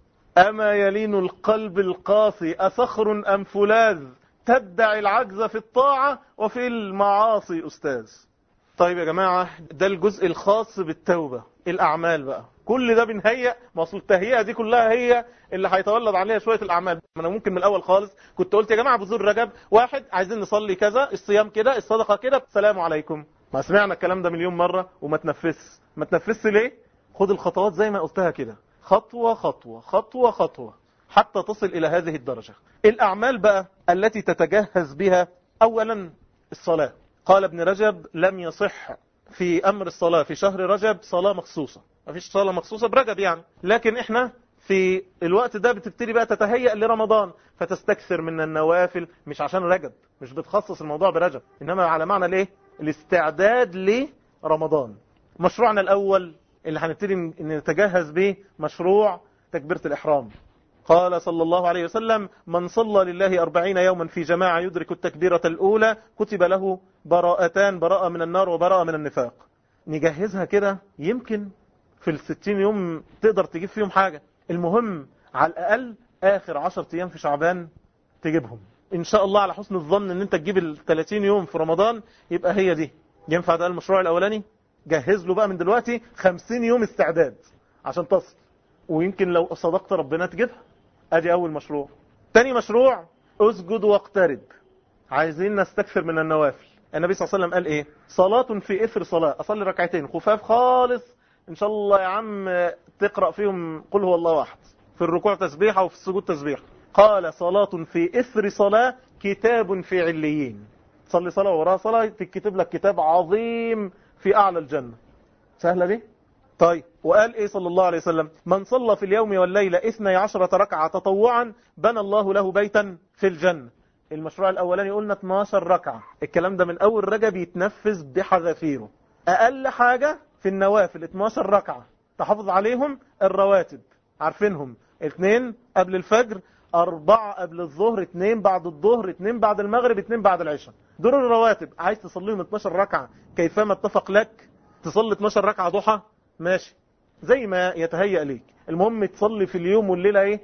أما يلين القلب القاسي أصخر أم فولاذ تدعي العجز في الطاعة وفي المعاصي أستاذ طيب يا جماعة ده الجزء الخاص بالتوبة الأعمال بقى كل ده بنهيئ ما اصل التهيئة دي كلها هي اللي هيتولد عليها شوية الأعمال أنا ممكن من الأول خالص كنت قلت يا جماعة بذور رجب واحد عايزين نصلي كذا الصيام كده الصدقة كده السلام عليكم ما سمعنا الكلام ده مليون مرة وما تنفس ما تنفس ليه خد الخطوات زي ما قلتها كده خطوة خطوة خطوة خطوة حتى تصل إلى هذه الدرجة الأعمال بقى التي تتجهز بها أولا الصلاة قال ابن رجب لم يصح في أمر الصلاة في شهر رجب صلاة مخصوصة ما فيش صلاة مخصوصة برجب يعني لكن احنا في الوقت ده بتبتدي بقى تتهيأ لرمضان فتستكثر من النوافل مش عشان رجب مش بتخصص الموضوع برجب إنما على معنى ليه الاستعداد لرمضان مشروعنا الأول اللي هنبتدي نتجهز به مشروع تكبيرة الإحرام قال صلى الله عليه وسلم من صلى لله أربعين يوما في جماعة يدرك التكبيرة الأولى كتب له براءتان براءة من النار وبراءة من النفاق نجهزها كده يمكن في الستين يوم تقدر تجيب فيهم حاجة المهم على الأقل آخر عشر أيام في شعبان تجيبهم إن شاء الله على حسن الظن أن أنت تجيب الثلاثين يوم في رمضان يبقى هي دي ينفع ده المشروع الأولاني جهز له بقى من دلوقتي خمسين يوم استعداد عشان تصل ويمكن لو صدقت ربنا تجيبها ادي اول مشروع تاني مشروع اسجد واقترب عايزين نستكثر من النوافل النبي صلى الله عليه وسلم قال ايه صلاة في اثر صلاة اصلي ركعتين خفاف خالص ان شاء الله يا عم تقرأ فيهم قل هو الله واحد في الركوع تسبيحة وفي السجود تسبيحة قال صلاة في اثر صلاة كتاب في عليين تصلي صلاة وراها صلاة تكتب لك كتاب عظيم في اعلى الجنة سهلة دي طيب وقال ايه صلى الله عليه وسلم من صلى في اليوم والليلة اثني عشرة ركعة تطوعا بنى الله له بيتا في الجنة المشروع الاولاني قلنا 12 ركعة الكلام ده من اول رجب يتنفذ بحذافيره اقل حاجة في النوافل 12 ركعة تحافظ عليهم الرواتب عارفينهم اثنين قبل الفجر أربعة قبل الظهر اثنين بعد الظهر اثنين بعد المغرب اثنين بعد العشاء دول الرواتب عايز تصليهم 12 ركعة كيفما اتفق لك تصلي 12 ركعة ضحى ماشي زي ما يتهيأ ليك المهم تصلي في اليوم والليلة ايه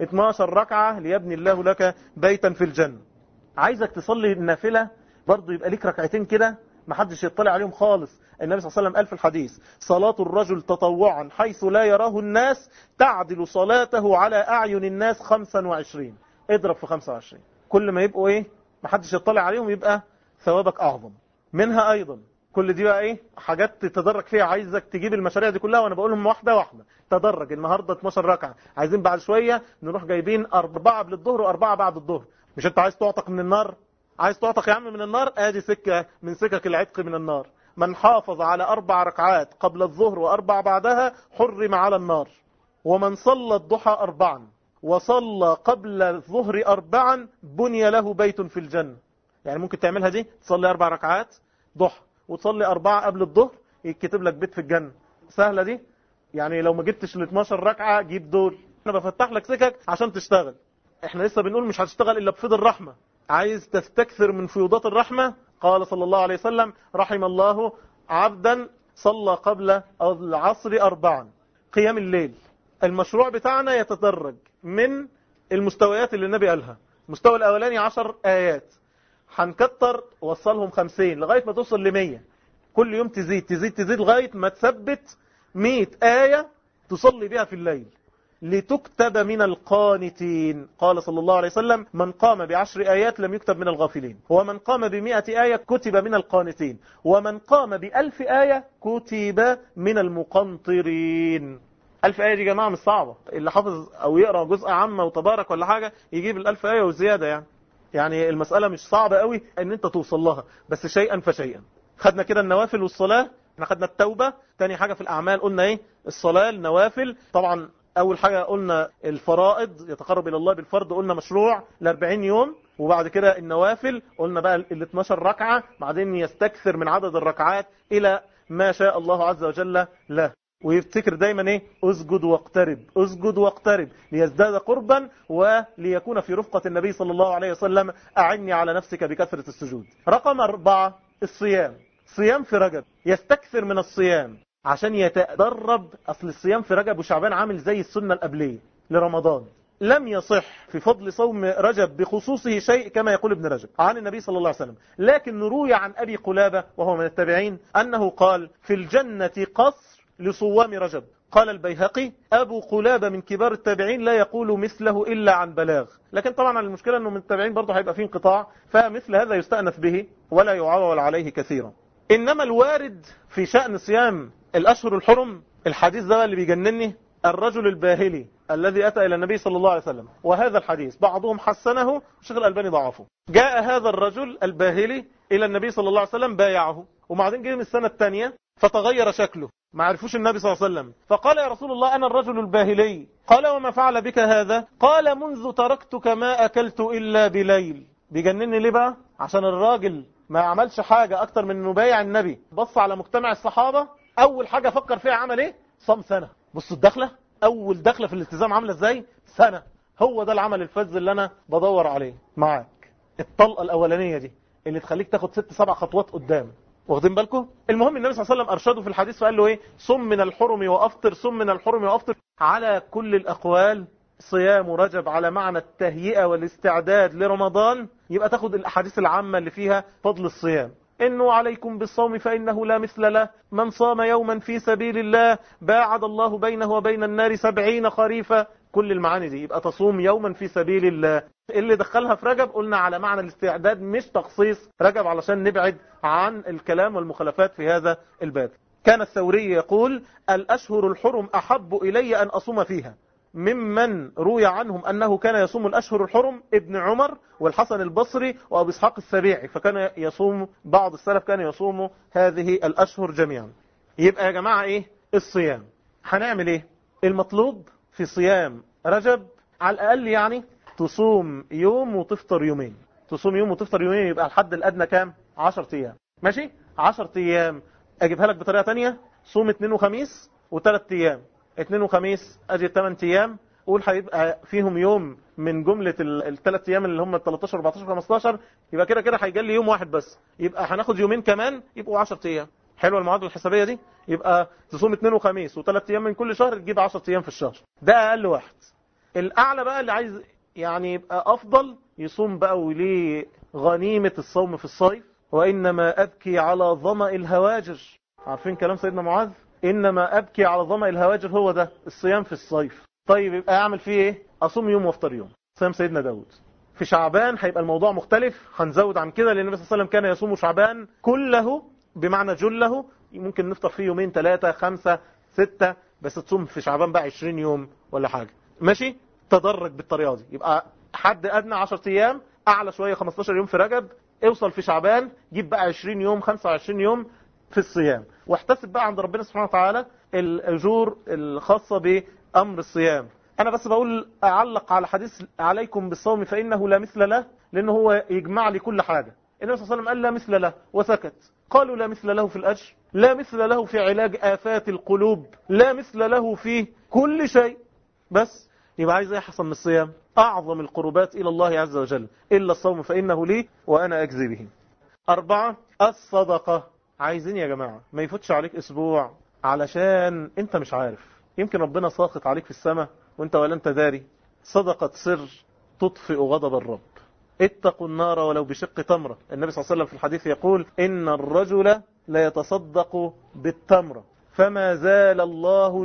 12 ركعة ليبني الله لك بيتا في الجنة عايزك تصلي النافلة برضو يبقى ليك ركعتين كده ما حدش يطلع عليهم خالص النبي صلى الله عليه وسلم قال في الحديث صلاة الرجل تطوعا حيث لا يراه الناس تعدل صلاته على أعين الناس 25 اضرب في 25 كل ما يبقوا ايه ما حدش يطلع عليهم يبقى ثوابك أعظم منها أيضا كل دي بقى ايه حاجات تتدرج فيها عايزك تجيب المشاريع دي كلها وانا بقولهم واحده واحده تدرج النهارده 12 ركعه عايزين بعد شويه نروح جايبين اربعه قبل الظهر واربعه بعد الظهر مش انت عايز تعتق من النار عايز تعتق يا عم من النار ادي سكه من سكك العتق من النار من حافظ على اربع ركعات قبل الظهر واربع بعدها حرم على النار ومن صلى الضحى اربعا وصلى قبل الظهر أربعا بني له بيت في الجنة يعني ممكن تعملها دي تصلي أربع ركعات ضحى وتصلي أربعة قبل الظهر يكتب لك بيت في الجنة سهلة دي يعني لو ما جبتش ال 12 ركعة جيب دول أنا بفتح لك سكك عشان تشتغل احنا لسه بنقول مش هتشتغل إلا بفضل الرحمة عايز تستكثر من فيوضات الرحمة قال صلى الله عليه وسلم رحم الله عبدا صلى قبل العصر أربعا قيام الليل المشروع بتاعنا يتدرج من المستويات اللي النبي قالها المستوى الأولاني عشر آيات هنكتر وصلهم خمسين لغاية ما توصل لمية كل يوم تزيد تزيد تزيد لغاية ما تثبت مئة آية تصلي بها في الليل لتكتب من القانتين قال صلى الله عليه وسلم من قام بعشر آيات لم يكتب من الغافلين ومن قام بمئة آية كتب من القانتين ومن قام بألف آية كتب من المقنطرين ألف آية دي جماعة مش صعبة اللي حافظ أو يقرأ جزء عامة وتبارك ولا حاجة يجيب الألف آية وزيادة يعني يعني المسألة مش صعبة قوي ان انت توصل لها بس شيئا فشيئا خدنا كده النوافل والصلاة احنا خدنا التوبة تاني حاجة في الأعمال قلنا ايه الصلاة النوافل طبعا أول حاجة قلنا الفرائض يتقرب إلى الله بالفرض قلنا مشروع ل 40 يوم وبعد كده النوافل قلنا بقى ال 12 ركعة بعدين يستكثر من عدد الركعات إلى ما شاء الله عز وجل له ويفتكر دايما ايه اسجد واقترب اسجد واقترب ليزداد قربا وليكون في رفقة النبي صلى الله عليه وسلم اعني على نفسك بكثرة السجود رقم اربعة الصيام صيام في رجب يستكثر من الصيام عشان يتدرب اصل الصيام في رجب وشعبان عامل زي السنة القبلية لرمضان لم يصح في فضل صوم رجب بخصوصه شيء كما يقول ابن رجب عن النبي صلى الله عليه وسلم لكن روي عن أبي قلابة وهو من التابعين أنه قال في الجنة قصر لصوام رجب قال البيهقي أبو قلابة من كبار التابعين لا يقول مثله إلا عن بلاغ لكن طبعا المشكلة أنه من التابعين برضه هيبقى فيه انقطاع فمثل هذا يستأنف به ولا يعول عليه كثيرا إنما الوارد في شأن صيام الأشهر الحرم الحديث ده اللي بيجنني الرجل الباهلي الذي أتى إلى النبي صلى الله عليه وسلم وهذا الحديث بعضهم حسنه الشيخ الألباني ضعفه جاء هذا الرجل الباهلي إلى النبي صلى الله عليه وسلم بايعه وبعدين جه من السنة الثانية فتغير شكله ما عرفوش النبي صلى الله عليه وسلم فقال يا رسول الله أنا الرجل الباهلي قال وما فعل بك هذا قال منذ تركتك ما أكلت إلا بليل بيجنني ليه بقى عشان الراجل ما عملش حاجة أكتر من انه بايع النبي بص على مجتمع الصحابة أول حاجة فكر فيها عمل إيه صام سنة بصوا الدخلة أول دخلة في الالتزام عاملة إزاي سنة هو ده العمل الفذ اللي أنا بدور عليه معاك الطلقة الأولانية دي اللي تخليك تاخد ست سبع خطوات قدام واخدين بالكم المهم النبي صلى الله عليه وسلم ارشده في الحديث فقال له ايه صم من الحرم وافطر صم من الحرم وافطر على كل الاقوال صيام رجب على معنى التهيئة والاستعداد لرمضان يبقى تاخد الاحاديث العامة اللي فيها فضل الصيام إنه عليكم بالصوم فإنه لا مثل له من صام يوما في سبيل الله باعد الله بينه وبين النار سبعين خريفا كل المعاني دي يبقى تصوم يوما في سبيل الله اللي دخلها في رجب قلنا على معنى الاستعداد مش تخصيص رجب علشان نبعد عن الكلام والمخالفات في هذا الباب كان الثوري يقول الأشهر الحرم أحب إلي أن أصوم فيها ممن روي عنهم أنه كان يصوم الأشهر الحرم ابن عمر والحسن البصري وأبو إسحاق السبيعي فكان يصوم بعض السلف كان يصوم هذه الأشهر جميعا يبقى يا جماعة إيه الصيام هنعمل إيه المطلوب في صيام رجب على الأقل يعني تصوم يوم وتفطر يومين تصوم يوم وتفطر يومين يبقى الحد الأدنى كام 10 أيام ماشي 10 أيام أجيبها لك بطريقة تانية صوم اثنين وخميس وثلاث أيام اثنين وخميس أجي 8 أيام قول هيبقى فيهم يوم من جملة الثلاث أيام اللي هم 13 14 15 يبقى كده كده هيجي لي يوم واحد بس يبقى هناخد يومين كمان يبقوا 10 أيام حلوه المعادله الحسابيه دي يبقى تصوم اثنين وخميس وثلاث ايام من كل شهر تجيب 10 ايام في الشهر ده اقل واحد الاعلى بقى اللي عايز يعني يبقى افضل يصوم بقى وليه غنيمه الصوم في الصيف وانما ابكي على ظما الهواجر عارفين كلام سيدنا معاذ انما ابكي على ظما الهواجر هو ده الصيام في الصيف طيب يبقى اعمل فيه ايه اصوم يوم وافطر يوم صيام سيدنا داود في شعبان هيبقى الموضوع مختلف هنزود عن كده لان النبي صلى الله عليه وسلم كان يصوم شعبان كله بمعنى جله ممكن نفطر فيه يومين ثلاثة خمسة ستة بس تصوم في شعبان بقى 20 يوم ولا حاجة ماشي تدرج بالطريقة دي يبقى حد أدنى 10 أيام أعلى شوية 15 يوم في رجب اوصل في شعبان جيب بقى 20 يوم 25 يوم في الصيام واحتسب بقى عند ربنا سبحانه وتعالى الأجور الخاصة بأمر الصيام انا بس بقول اعلق على حديث عليكم بالصوم فانه لا مثل له لانه هو يجمع لي كل حاجة النبي صلى الله عليه وسلم قال لا مثل له وسكت قالوا لا مثل له في الأجر لا مثل له في علاج آفات القلوب لا مثل له في كل شيء بس يبقى عايز ايه حصل من الصيام أعظم القربات إلى الله عز وجل إلا الصوم فإنه لي وأنا أجزي به أربعة الصدقة عايزين يا جماعة ما يفوتش عليك أسبوع علشان أنت مش عارف يمكن ربنا ساقط عليك في السماء وأنت ولا أنت داري صدقة سر تطفئ غضب الرب اتقوا النار ولو بشق تمرة النبي صلى الله عليه وسلم في الحديث يقول إن الرجل لا يتصدق بالتمرة فما زال الله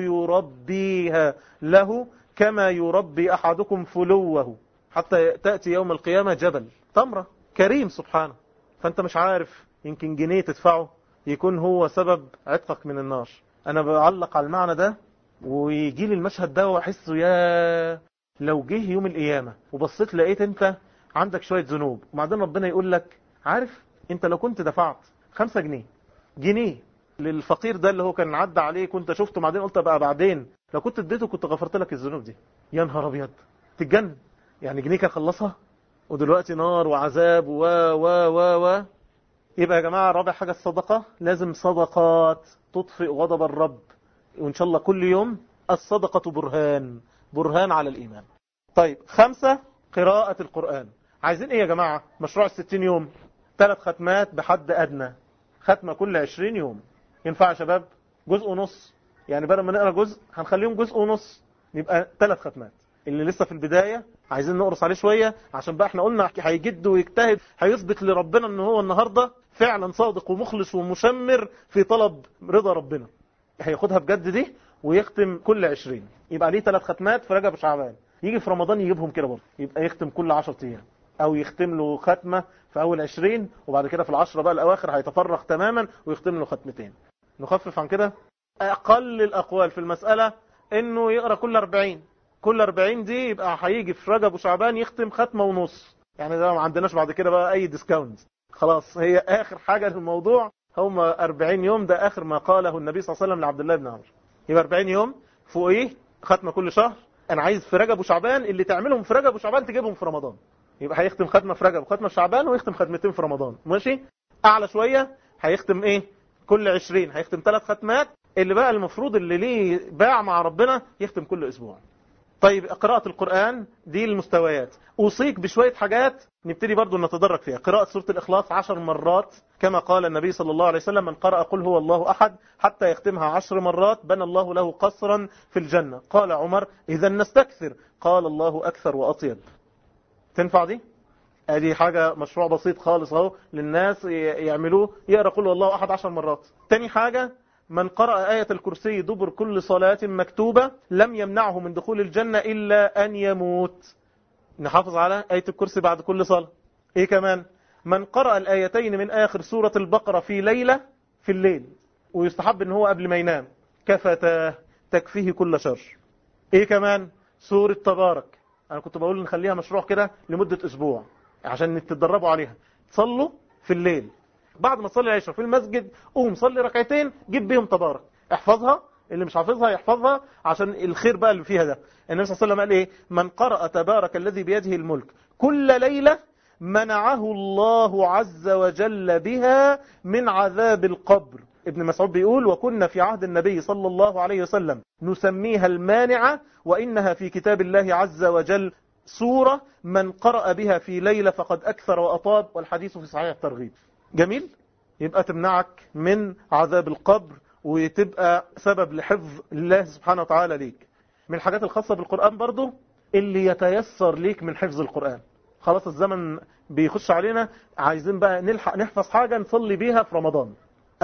يربيها له كما يربي أحدكم فلوه حتى تأتي يوم القيامة جبل تمرة كريم سبحانه فأنت مش عارف يمكن جنيه تدفعه يكون هو سبب عتقك من النار أنا بعلق على المعنى ده ويجي لي المشهد ده وأحسه يا لو جه يوم القيامة وبصيت لقيت أنت عندك شوية ذنوب وبعدين ربنا يقول لك عارف انت لو كنت دفعت خمسة جنيه جنيه للفقير ده اللي هو كان عدى عليه كنت شفته بعدين قلت بقى بعدين لو كنت اديته كنت غفرت لك الذنوب دي يا نهار ابيض تتجنن يعني جنيه كان خلصها ودلوقتي نار وعذاب و و و و يبقى يا جماعة رابع حاجة الصدقة لازم صدقات تطفئ غضب الرب وإن شاء الله كل يوم الصدقة برهان برهان على الإيمان طيب خمسة قراءة القرآن عايزين ايه يا جماعة مشروع الستين يوم ثلاث ختمات بحد أدنى ختمة كل عشرين يوم ينفع يا شباب جزء ونص يعني بدل ما نقرأ جزء هنخليهم جزء ونص يبقى ثلاث ختمات اللي لسه في البداية عايزين نقرص عليه شوية عشان بقى احنا قلنا هيجد ويجتهد هيثبت لربنا ان هو النهاردة فعلا صادق ومخلص ومشمر في طلب رضا ربنا هياخدها بجد دي ويختم كل عشرين يبقى ليه ثلاث ختمات في رجب وشعبان يجي في رمضان يجيبهم كده برضه يبقى يختم كل 10 ايام او يختم له ختمة في اول 20 وبعد كده في العشرة بقى الاواخر هيتفرغ تماما ويختم له ختمتين نخفف عن كده اقل الاقوال في المسألة انه يقرأ كل 40 كل 40 دي يبقى هيجي في رجب وشعبان يختم ختمة ونص يعني ده ما عندناش بعد كده بقى اي ديسكاونت خلاص هي اخر حاجة في الموضوع هم 40 يوم ده اخر ما قاله النبي صلى الله عليه وسلم لعبد الله بن عمرو يبقى 40 يوم فوقيه ختمة كل شهر انا عايز في رجب وشعبان اللي تعملهم في رجب وشعبان تجيبهم في رمضان يبقى هيختم ختمه في رجب وختمه في شعبان ويختم ختمتين في رمضان ماشي اعلى شويه هيختم ايه كل 20 هيختم ثلاث ختمات اللي بقى المفروض اللي ليه باع مع ربنا يختم كل اسبوع طيب قراءة القرآن دي المستويات أوصيك بشوية حاجات نبتدي برضو نتدرج فيها قراءة سورة الإخلاص عشر مرات كما قال النبي صلى الله عليه وسلم من قرأ قل هو الله أحد حتى يختمها عشر مرات بنى الله له قصرا في الجنة قال عمر إذا نستكثر قال الله أكثر وأطيب تنفع دي؟ ادي حاجة مشروع بسيط خالص اهو للناس يعملوه يقرأ قل هو الله أحد عشر مرات تاني حاجة من قرأ آية الكرسي دبر كل صلاة مكتوبة لم يمنعه من دخول الجنة إلا أن يموت نحافظ على آية الكرسي بعد كل صلاة إيه كمان من قرأ الآيتين من آخر سورة البقرة في ليلة في الليل ويستحب ان هو قبل ما ينام كفتاه تكفيه كل شر ايه كمان سورة تبارك انا كنت بقول نخليها مشروع كده لمدة اسبوع عشان تتدربوا عليها تصلوا في الليل بعد ما تصلي العشاء في المسجد قوم صلي ركعتين جيب بيهم تبارك احفظها اللي مش حافظها يحفظها عشان الخير بقى اللي فيها ده النبي صلى الله عليه وسلم قال ايه من قرأ تبارك الذي بيده الملك كل ليلة منعه الله عز وجل بها من عذاب القبر ابن مسعود بيقول وكنا في عهد النبي صلى الله عليه وسلم نسميها المانعة وإنها في كتاب الله عز وجل سورة من قرأ بها في ليلة فقد أكثر وأطاب والحديث في صحيح الترغيب جميل يبقى تمنعك من عذاب القبر وتبقى سبب لحفظ الله سبحانه وتعالى ليك من الحاجات الخاصة بالقرآن برضو اللي يتيسر ليك من حفظ القرآن خلاص الزمن بيخش علينا عايزين بقى نلحق نحفظ حاجة نصلي بيها في رمضان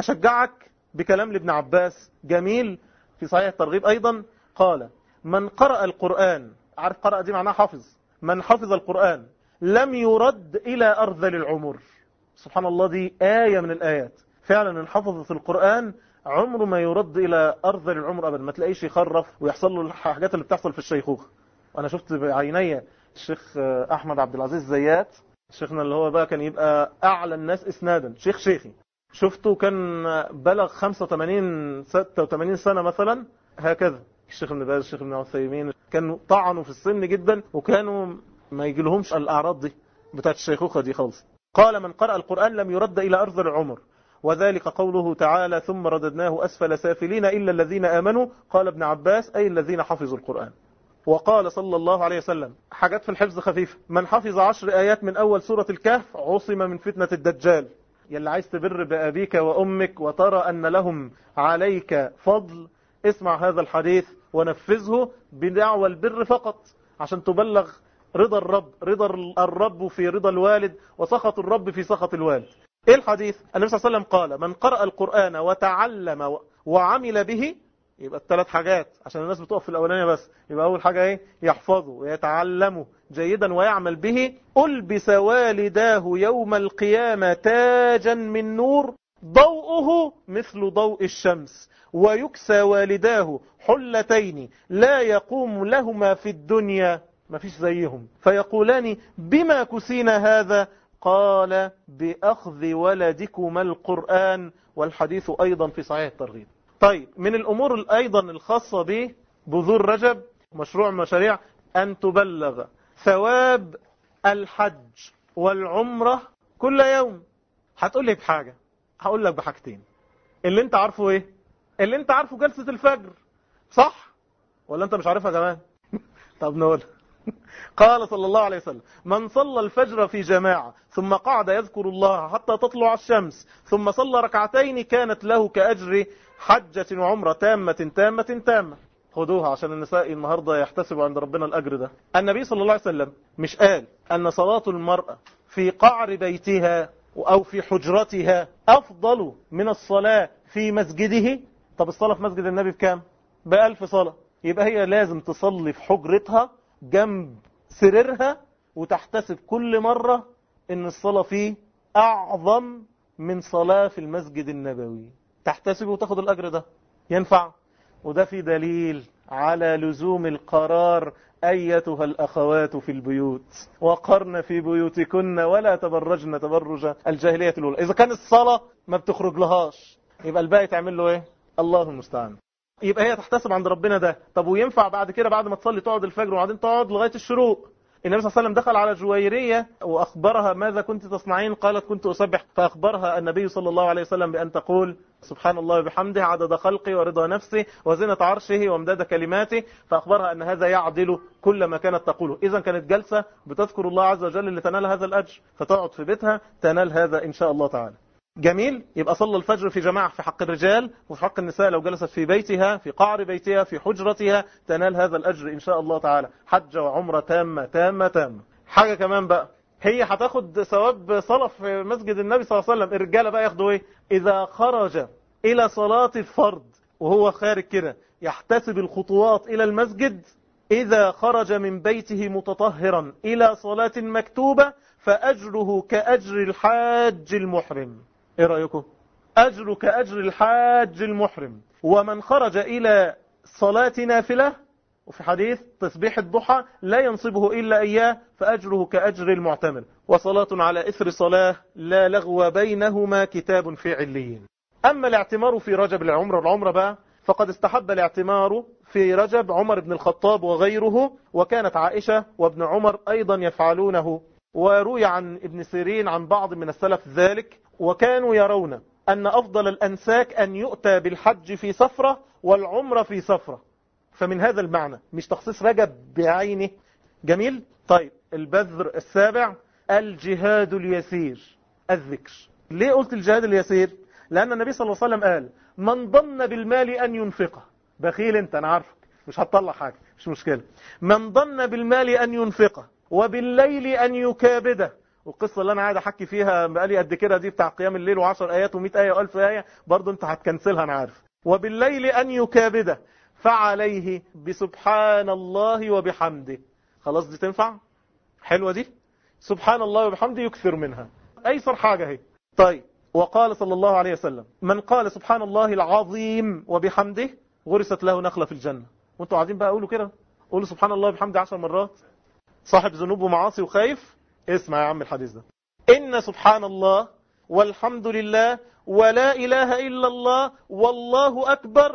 أشجعك بكلام لابن عباس جميل في صحيح الترغيب أيضا قال من قرأ القرآن عارف قرأ دي معناها حافظ من حفظ القرآن لم يرد إلى أرذل العمر سبحان الله دي آية من الآيات فعلا ان حفظت القرآن عمره ما يرد إلى أرذل العمر أبدا ما تلاقيش يخرف ويحصل له الحاجات اللي بتحصل في الشيخوخة أنا شفت بعيني الشيخ أحمد عبد العزيز زيات شيخنا اللي هو بقى كان يبقى أعلى الناس إسنادا شيخ شيخي شفته كان بلغ 85 86 سنة مثلا هكذا الشيخ ابن باز الشيخ ابن عثيمين كانوا طعنوا في السن جدا وكانوا ما يجيلهمش الأعراض دي بتاعت الشيخوخة دي خالص قال من قرأ القرآن لم يرد إلى أرض العمر وذلك قوله تعالى ثم رددناه أسفل سافلين إلا الذين آمنوا قال ابن عباس أي الذين حفظوا القرآن وقال صلى الله عليه وسلم حاجات في الحفظ خفيفة من حفظ عشر آيات من أول سورة الكهف عصم من فتنة الدجال يلي عايز تبر بأبيك وأمك وترى أن لهم عليك فضل اسمع هذا الحديث ونفذه بدعوى البر فقط عشان تبلغ رضا الرب رضا الرب في رضا الوالد وسخط الرب في سخط الوالد ايه الحديث النبي صلى الله عليه وسلم قال من قرأ القرآن وتعلم وعمل به يبقى الثلاث حاجات عشان الناس بتقف في الأولانية بس يبقى أول حاجة ايه يحفظه ويتعلمه جيدا ويعمل به ألبس والداه يوم القيامة تاجا من نور ضوءه مثل ضوء الشمس ويكسى والداه حلتين لا يقوم لهما في الدنيا ما فيش زيهم فيقولان بما كسينا هذا قال بأخذ ولدكما القرآن والحديث أيضا في صحيح الترغيب طيب من الأمور أيضا الخاصة به بذور رجب مشروع مشاريع أن تبلغ ثواب الحج والعمرة كل يوم هتقول لي بحاجة هقول لك بحاجتين اللي انت عارفه ايه اللي انت عارفه جلسة الفجر صح ولا انت مش عارفها كمان طب نقول قال صلى الله عليه وسلم من صلى الفجر في جماعة ثم قعد يذكر الله حتى تطلع الشمس ثم صلى ركعتين كانت له كأجر حجة وعمرة تامة تامة تامة خدوها عشان النساء النهاردة يحتسبوا عند ربنا الأجر ده النبي صلى الله عليه وسلم مش قال أن صلاة المرأة في قعر بيتها أو في حجرتها أفضل من الصلاة في مسجده طب الصلاة في مسجد النبي بكام بألف صلاة يبقى هي لازم تصلي في حجرتها جنب سريرها وتحتسب كل مرة ان الصلاة فيه اعظم من صلاة في المسجد النبوي تحتسب وتاخد الاجر ده ينفع وده في دليل على لزوم القرار أيتها الأخوات في البيوت وقرن في بيوتكن ولا تبرجن تبرج الجاهلية الأولى إذا كان الصلاة ما بتخرج لهاش يبقى الباقي تعمل له إيه الله المستعان يبقى هي تحتسب عند ربنا ده طب وينفع بعد كده بعد ما تصلي تقعد الفجر وبعدين تقعد لغاية الشروق النبي صلى الله عليه وسلم دخل على جويرية وأخبرها ماذا كنت تصنعين قالت كنت أسبح فأخبرها النبي صلى الله عليه وسلم بأن تقول سبحان الله وبحمده عدد خلقي ورضا نفسي وزنة عرشه وامداد كلماته فأخبرها أن هذا يعدل كل ما كانت تقوله إذا كانت جلسة بتذكر الله عز وجل لتنال هذا الأجر فتقعد في بيتها تنال هذا إن شاء الله تعالى جميل يبقى صلى الفجر في جماعة في حق الرجال وفي حق النساء لو جلست في بيتها في قعر بيتها في حجرتها تنال هذا الأجر إن شاء الله تعالى حج وعمرة تامة تامة تامة حاجة كمان بقى هي هتاخد ثواب صلاة في مسجد النبي صلى الله عليه وسلم الرجالة بقى ياخدوا ايه إذا خرج إلى صلاة الفرض وهو خارج كده يحتسب الخطوات إلى المسجد إذا خرج من بيته متطهرا إلى صلاة مكتوبة فأجره كأجر الحاج المحرم ايه رأيكم اجر كاجر الحاج المحرم ومن خرج الى صلاة نافلة وفي حديث تسبيح الضحى لا ينصبه إلا إياه فأجره كأجر المعتمر وصلاة على إثر صلاة لا لغو بينهما كتاب في عليين أما الاعتمار في رجب العمر والعمر بقى فقد استحب الاعتمار في رجب عمر بن الخطاب وغيره وكانت عائشة وابن عمر أيضا يفعلونه وروي عن ابن سيرين عن بعض من السلف ذلك وكانوا يرون أن أفضل الأنساك أن يؤتى بالحج في سفرة والعمرة في سفرة فمن هذا المعنى مش تخصيص رجب بعينه جميل طيب البذر السابع الجهاد اليسير الذكر ليه قلت الجهاد اليسير لأن النبي صلى الله عليه وسلم قال من ضن بالمال أن ينفقه بخيل انت أنا عارفك مش هتطلع حاجة مش مشكلة من ضن بالمال أن ينفقه وبالليل أن يكابده والقصة اللي انا قاعد احكي فيها بقالي قد كده دي بتاع قيام الليل و10 ايات و100 ايه و1000 ايه برضه انت هتكنسلها انا عارف وبالليل ان يكابده فعليه بسبحان الله وبحمده خلاص دي تنفع حلوة دي سبحان الله وبحمده يكثر منها ايسر حاجة هي طيب وقال صلى الله عليه وسلم من قال سبحان الله العظيم وبحمده غرست له نخلة في الجنة وانتوا قاعدين بقى قولوا كده قولوا سبحان الله وبحمده عشر مرات صاحب ذنوب ومعاصي وخايف اسمع يا عم الحديث ده إن سبحان الله والحمد لله ولا إله إلا الله والله أكبر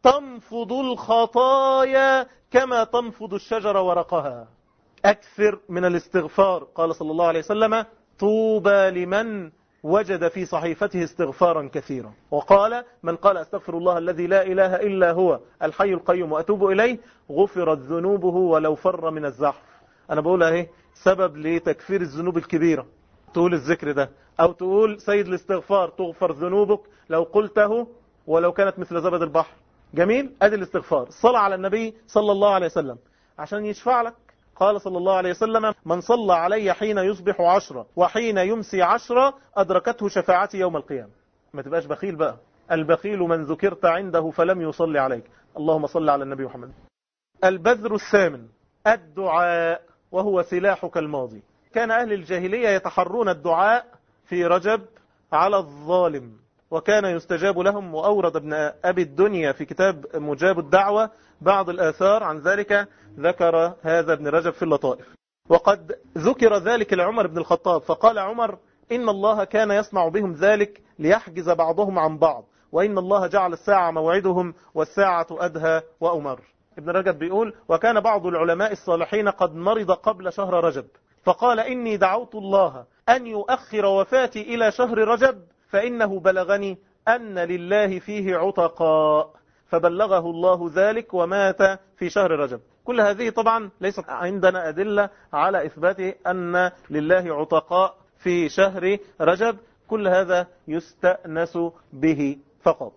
تنفض الخطايا كما تنفض الشجر ورقها أكثر من الاستغفار قال صلى الله عليه وسلم طوبى لمن وجد في صحيفته استغفارا كثيرا وقال من قال استغفر الله الذي لا إله إلا هو الحي القيوم وأتوب إليه غفرت ذنوبه ولو فر من الزحف أنا بقول اهي سبب لتكفير الذنوب الكبيرة تقول الذكر ده أو تقول سيد الاستغفار تغفر ذنوبك لو قلته ولو كانت مثل زبد البحر جميل أدي الاستغفار الصلاة على النبي صلى الله عليه وسلم عشان يشفع لك قال صلى الله عليه وسلم من صلى علي حين يصبح عشرة وحين يمسي عشرة أدركته شفاعتي يوم القيامة ما تبقاش بخيل بقى البخيل من ذكرت عنده فلم يصلي عليك اللهم صل على النبي محمد البذر الثامن الدعاء وهو سلاحك الماضي كان أهل الجاهلية يتحرون الدعاء في رجب على الظالم وكان يستجاب لهم وأورد ابن أبي الدنيا في كتاب مجاب الدعوة بعض الآثار عن ذلك ذكر هذا ابن رجب في اللطائف وقد ذكر ذلك لعمر بن الخطاب فقال عمر إن الله كان يصنع بهم ذلك ليحجز بعضهم عن بعض وإن الله جعل الساعة موعدهم والساعة أدهى وأمر ابن رجب بيقول وكان بعض العلماء الصالحين قد مرض قبل شهر رجب فقال إني دعوت الله أن يؤخر وفاتي إلى شهر رجب فإنه بلغني أن لله فيه عتقاء فبلغه الله ذلك ومات في شهر رجب كل هذه طبعا ليست عندنا أدلة على إثبات أن لله عتقاء في شهر رجب كل هذا يستأنس به فقط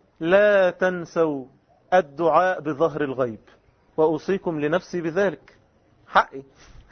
لا تنسوا الدعاء بظهر الغيب وأوصيكم لنفسي بذلك حقي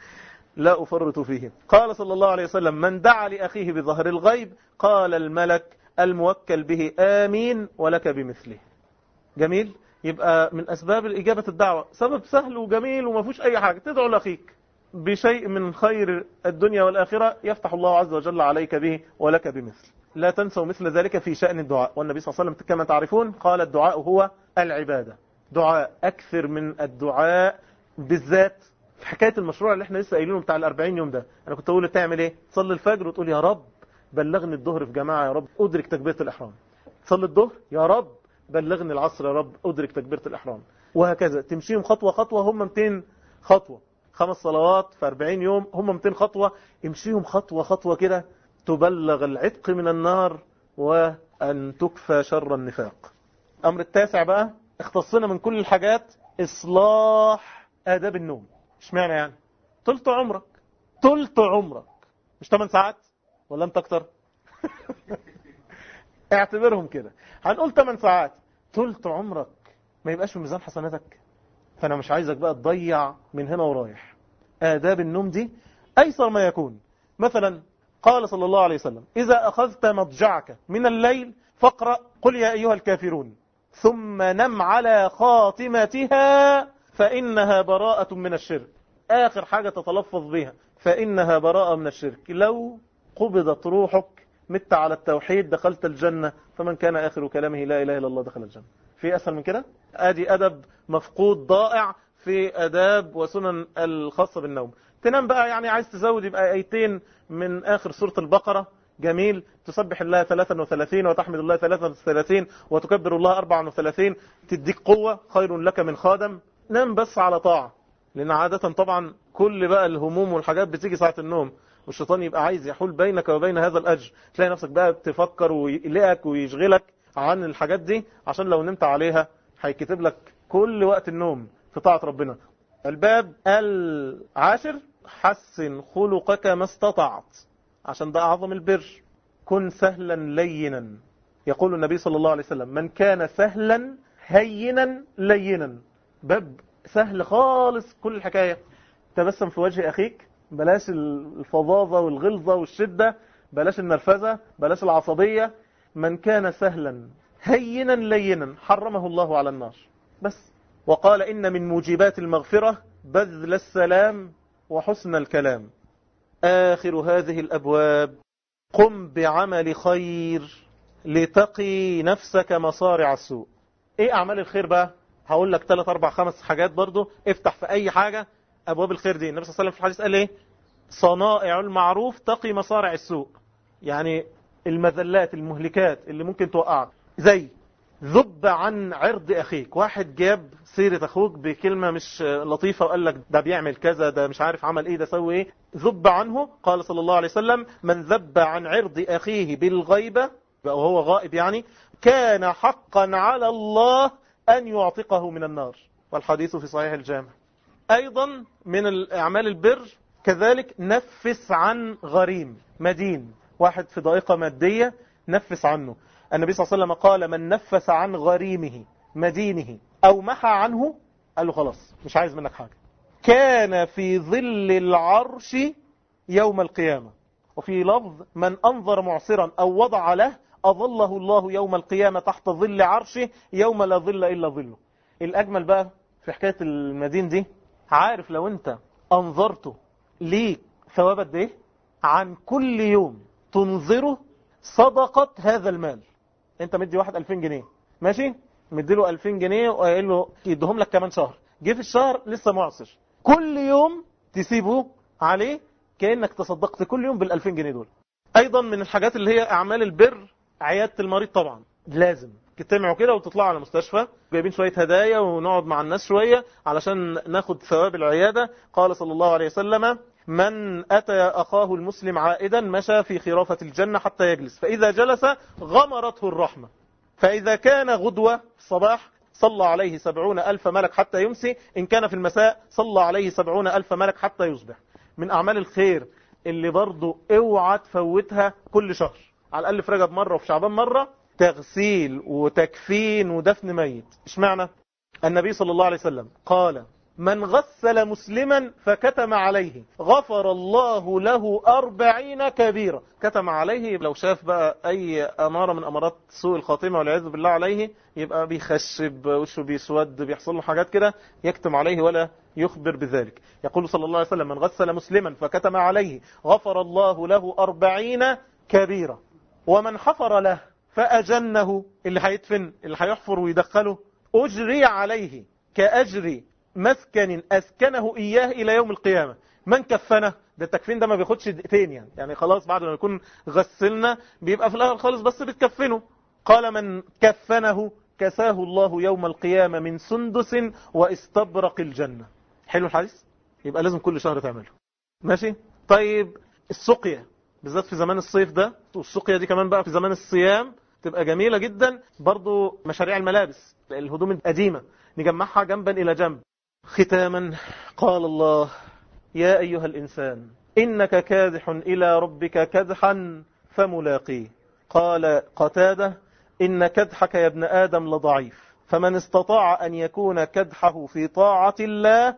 لا أفرط فيه قال صلى الله عليه وسلم من دعا لأخيه بظهر الغيب قال الملك الموكل به آمين ولك بمثله جميل يبقى من أسباب الإجابة الدعوة سبب سهل وجميل وما فيهوش أي حاجة تدعو لأخيك بشيء من خير الدنيا والآخرة يفتح الله عز وجل عليك به ولك بمثل لا تنسوا مثل ذلك في شأن الدعاء والنبي صلى الله عليه وسلم كما تعرفون قال الدعاء هو العبادة دعاء أكثر من الدعاء بالذات في حكاية المشروع اللي احنا لسه قايلينه بتاع الأربعين يوم ده أنا كنت أقول تعمل إيه تصلي الفجر وتقول يا رب بلغني الظهر في جماعة يا رب أدرك تكبيرة الإحرام تصلي الظهر يا رب بلغني العصر يا رب أدرك تكبيرة الإحرام وهكذا تمشيهم خطوة خطوة هم 200 خطوة خمس صلوات في 40 يوم هم 200 خطوة امشيهم خطوة خطوة كده تبلغ العتق من النار وأن تكفى شر النفاق أمر التاسع بقى اختصنا من كل الحاجات إصلاح آداب النوم اشمعنى يعني طلت عمرك طلت عمرك مش 8 ساعات ولا انت اكتر اعتبرهم كده هنقول 8 ساعات طلت عمرك ما يبقاش في ميزان حسناتك فانا مش عايزك بقى تضيع من هنا ورايح آداب النوم دي أيسر ما يكون مثلا قال صلى الله عليه وسلم إذا أخذت مضجعك من الليل فاقرأ قل يا أيها الكافرون ثم نم على خاتمتها فإنها براءة من الشرك آخر حاجة تتلفظ بها فإنها براءة من الشرك لو قبضت روحك مت على التوحيد دخلت الجنة فمن كان آخر كلامه لا إله إلا الله دخل الجنة في أسهل من كده أدي أدب مفقود ضائع في أداب وسنن الخاصة بالنوم تنام بقى يعني عايز تزود يبقى آيتين من آخر سورة البقرة جميل تسبح الله 33 وتحمد الله 33 وتكبر الله 34 تديك قوة خير لك من خادم نام بس على طاعة لأن عادة طبعا كل بقى الهموم والحاجات بتيجي ساعة النوم والشيطان يبقى عايز يحول بينك وبين هذا الأجر تلاقي نفسك بقى تفكر ويقلقك ويشغلك عن الحاجات دي عشان لو نمت عليها هيكتب لك كل وقت النوم في طاعة ربنا الباب العاشر حسن خلقك ما استطعت عشان ده أعظم البر كن سهلا لينا يقول النبي صلى الله عليه وسلم من كان سهلا هينا لينا باب سهل خالص كل الحكاية تبسم في وجه أخيك بلاش الفظاظة والغلظة والشدة بلاش النرفزة بلاش العصبية من كان سهلا هينا لينا حرمه الله على النار بس وقال إن من موجبات المغفرة بذل السلام وحسن الكلام آخر هذه الأبواب قم بعمل خير لتقي نفسك مصارع السوء ايه اعمال الخير بقى هقول لك 3 4 5 حاجات برضو افتح في اي حاجة ابواب الخير دي النبي صلى الله عليه وسلم في الحديث قال ايه صنائع المعروف تقي مصارع السوء يعني المذلات المهلكات اللي ممكن توقعك زي ذب عن عرض أخيك واحد جاب سيرة أخوك بكلمة مش لطيفة وقال لك ده بيعمل كذا ده مش عارف عمل إيه ده سوي إيه ذب عنه قال صلى الله عليه وسلم من ذب عن عرض أخيه بالغيبة وهو غائب يعني كان حقا على الله أن يعتقه من النار والحديث في صحيح الجامع أيضا من الأعمال البر كذلك نفس عن غريم مدين واحد في ضائقة مادية نفس عنه النبي صلى الله عليه وسلم قال من نفس عن غريمه مدينه أو محى عنه قال له خلاص مش عايز منك حاجة كان في ظل العرش يوم القيامة وفي لفظ من أنظر معصرا أو وضع له أظله الله يوم القيامة تحت ظل عرشه يوم لا ظل إلا ظله الأجمل بقى في حكاية المدين دي عارف لو أنت أنظرته ليك ثواب قد ايه عن كل يوم تنظره صدقة هذا المال انت مدي واحد 2000 جنيه ماشي مدي له 2000 جنيه وقايل له يديهم لك كمان شهر جه في الشهر لسه معصر كل يوم تسيبه عليه كأنك تصدقت كل يوم بال 2000 جنيه دول ايضا من الحاجات اللي هي اعمال البر عيادة المريض طبعا لازم تجتمعوا كده وتطلعوا على مستشفى جايبين شوية هدايا ونقعد مع الناس شوية علشان ناخد ثواب العيادة قال صلى الله عليه وسلم من أتى أخاه المسلم عائدا مشى في خرافة الجنة حتى يجلس فإذا جلس غمرته الرحمة فإذا كان غدوة الصباح صلى عليه سبعون ألف ملك حتى يمسي إن كان في المساء صلى عليه سبعون ألف ملك حتى يصبح من أعمال الخير اللي برضو اوعى تفوتها كل شهر على الأقل في رجب مرة وفي شعبان مرة تغسيل وتكفين ودفن ميت اشمعنى النبي صلى الله عليه وسلم قال من غسل مسلما فكتم عليه غفر الله له أربعين كبيرة كتم عليه لو شاف بقى أي أمارة من أمارات سوء الخاتمة والعياذ بالله عليه يبقى بيخشب وشه بيسود بيحصل له حاجات كده يكتم عليه ولا يخبر بذلك يقول صلى الله عليه وسلم من غسل مسلما فكتم عليه غفر الله له أربعين كبيرة ومن حفر له فأجنه اللي هيدفن اللي هيحفر ويدخله أجري عليه كأجر مسكن أسكنه إياه إلى يوم القيامة من كفنه ده التكفين ده ما بياخدش دقيقتين يعني يعني خلاص بعد ما يكون غسلنا بيبقى في الآخر خالص بس بتكفنه قال من كفنه كساه الله يوم القيامة من سندس واستبرق الجنة حلو الحديث يبقى لازم كل شهر تعمله ماشي طيب السقيا بالذات في زمان الصيف ده والسقيا دي كمان بقى في زمان الصيام تبقى جميلة جدا برضو مشاريع الملابس الهدوم القديمة نجمعها جنبا إلى جنب ختاما قال الله يا أيها الإنسان إنك كادح إلى ربك كدحا فملاقيه قال قتاده إن كدحك يا ابن آدم لضعيف فمن استطاع أن يكون كدحه في طاعة الله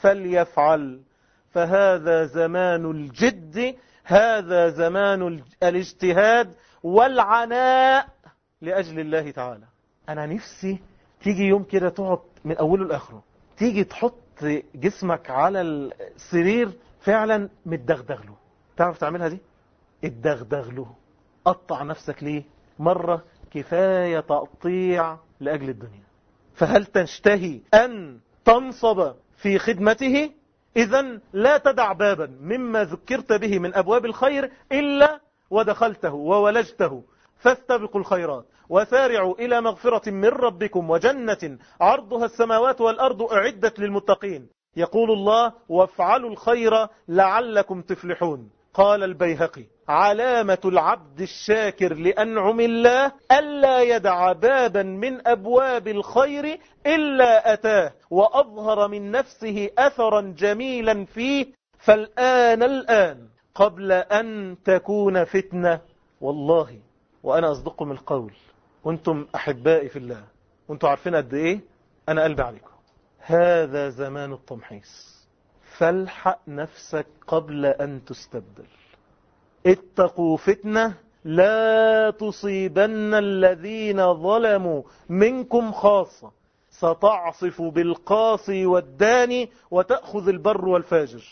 فليفعل فهذا زمان الجد هذا زمان الاجتهاد والعناء لأجل الله تعالى أنا نفسي تيجي يوم كده تقعد من أوله لآخره تيجي تحط جسمك على السرير فعلا متدغدغ له تعرف تعملها دي اتدغدغ له قطع نفسك ليه مرة كفاية تقطيع لأجل الدنيا فهل تشتهي أن تنصب في خدمته إذا لا تدع بابا مما ذكرت به من أبواب الخير إلا ودخلته وولجته فاستبقوا الخيرات وسارعوا إلى مغفرة من ربكم وجنة عرضها السماوات والأرض أعدت للمتقين يقول الله وافعلوا الخير لعلكم تفلحون قال البيهقي علامة العبد الشاكر لأنعم الله ألا يدع بابا من أبواب الخير إلا أتاه وأظهر من نفسه أثرا جميلا فيه فالآن الآن قبل أن تكون فتنة والله وأنا أصدقكم القول وانتم أحبائي في الله وانتم عارفين قد إيه أنا قلبي عليكم هذا زمان التمحيص فالحق نفسك قبل أن تستبدل اتقوا فتنة لا تصيبن الذين ظلموا منكم خاصة ستعصف بالقاصي والداني وتأخذ البر والفاجر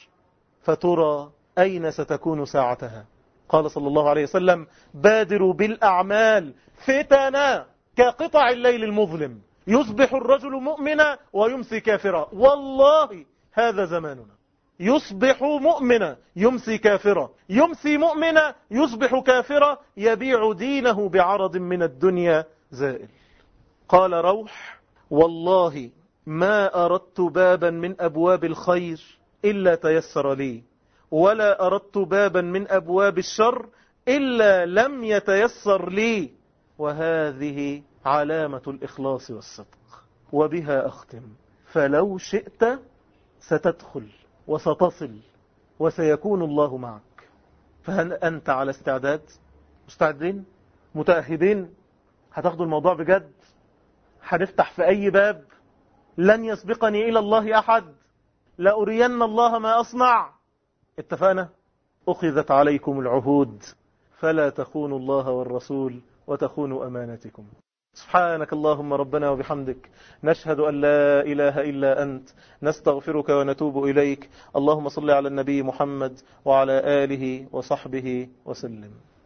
فترى أين ستكون ساعتها قال صلى الله عليه وسلم بادروا بالأعمال فتنا كقطع الليل المظلم يصبح الرجل مؤمنا ويمسي كافرا والله هذا زماننا يصبح مؤمنا يمسي كافرا يمسي مؤمنا يصبح كافرا يبيع دينه بعرض من الدنيا زائل قال روح والله ما أردت بابا من أبواب الخير إلا تيسر لي ولا أردت بابا من أبواب الشر إلا لم يتيسر لي وهذه علامة الإخلاص والصدق وبها أختم فلو شئت ستدخل وستصل وسيكون الله معك فهل أنت على استعداد مستعدين متأهدين هتاخدوا الموضوع بجد هنفتح في أي باب لن يسبقني إلى الله أحد لأرين الله ما أصنع اتفقنا أخذت عليكم العهود فلا تخونوا الله والرسول وتخونوا أمانتكم سبحانك اللهم ربنا وبحمدك نشهد أن لا إله إلا أنت نستغفرك ونتوب إليك اللهم صل على النبي محمد وعلى آله وصحبه وسلم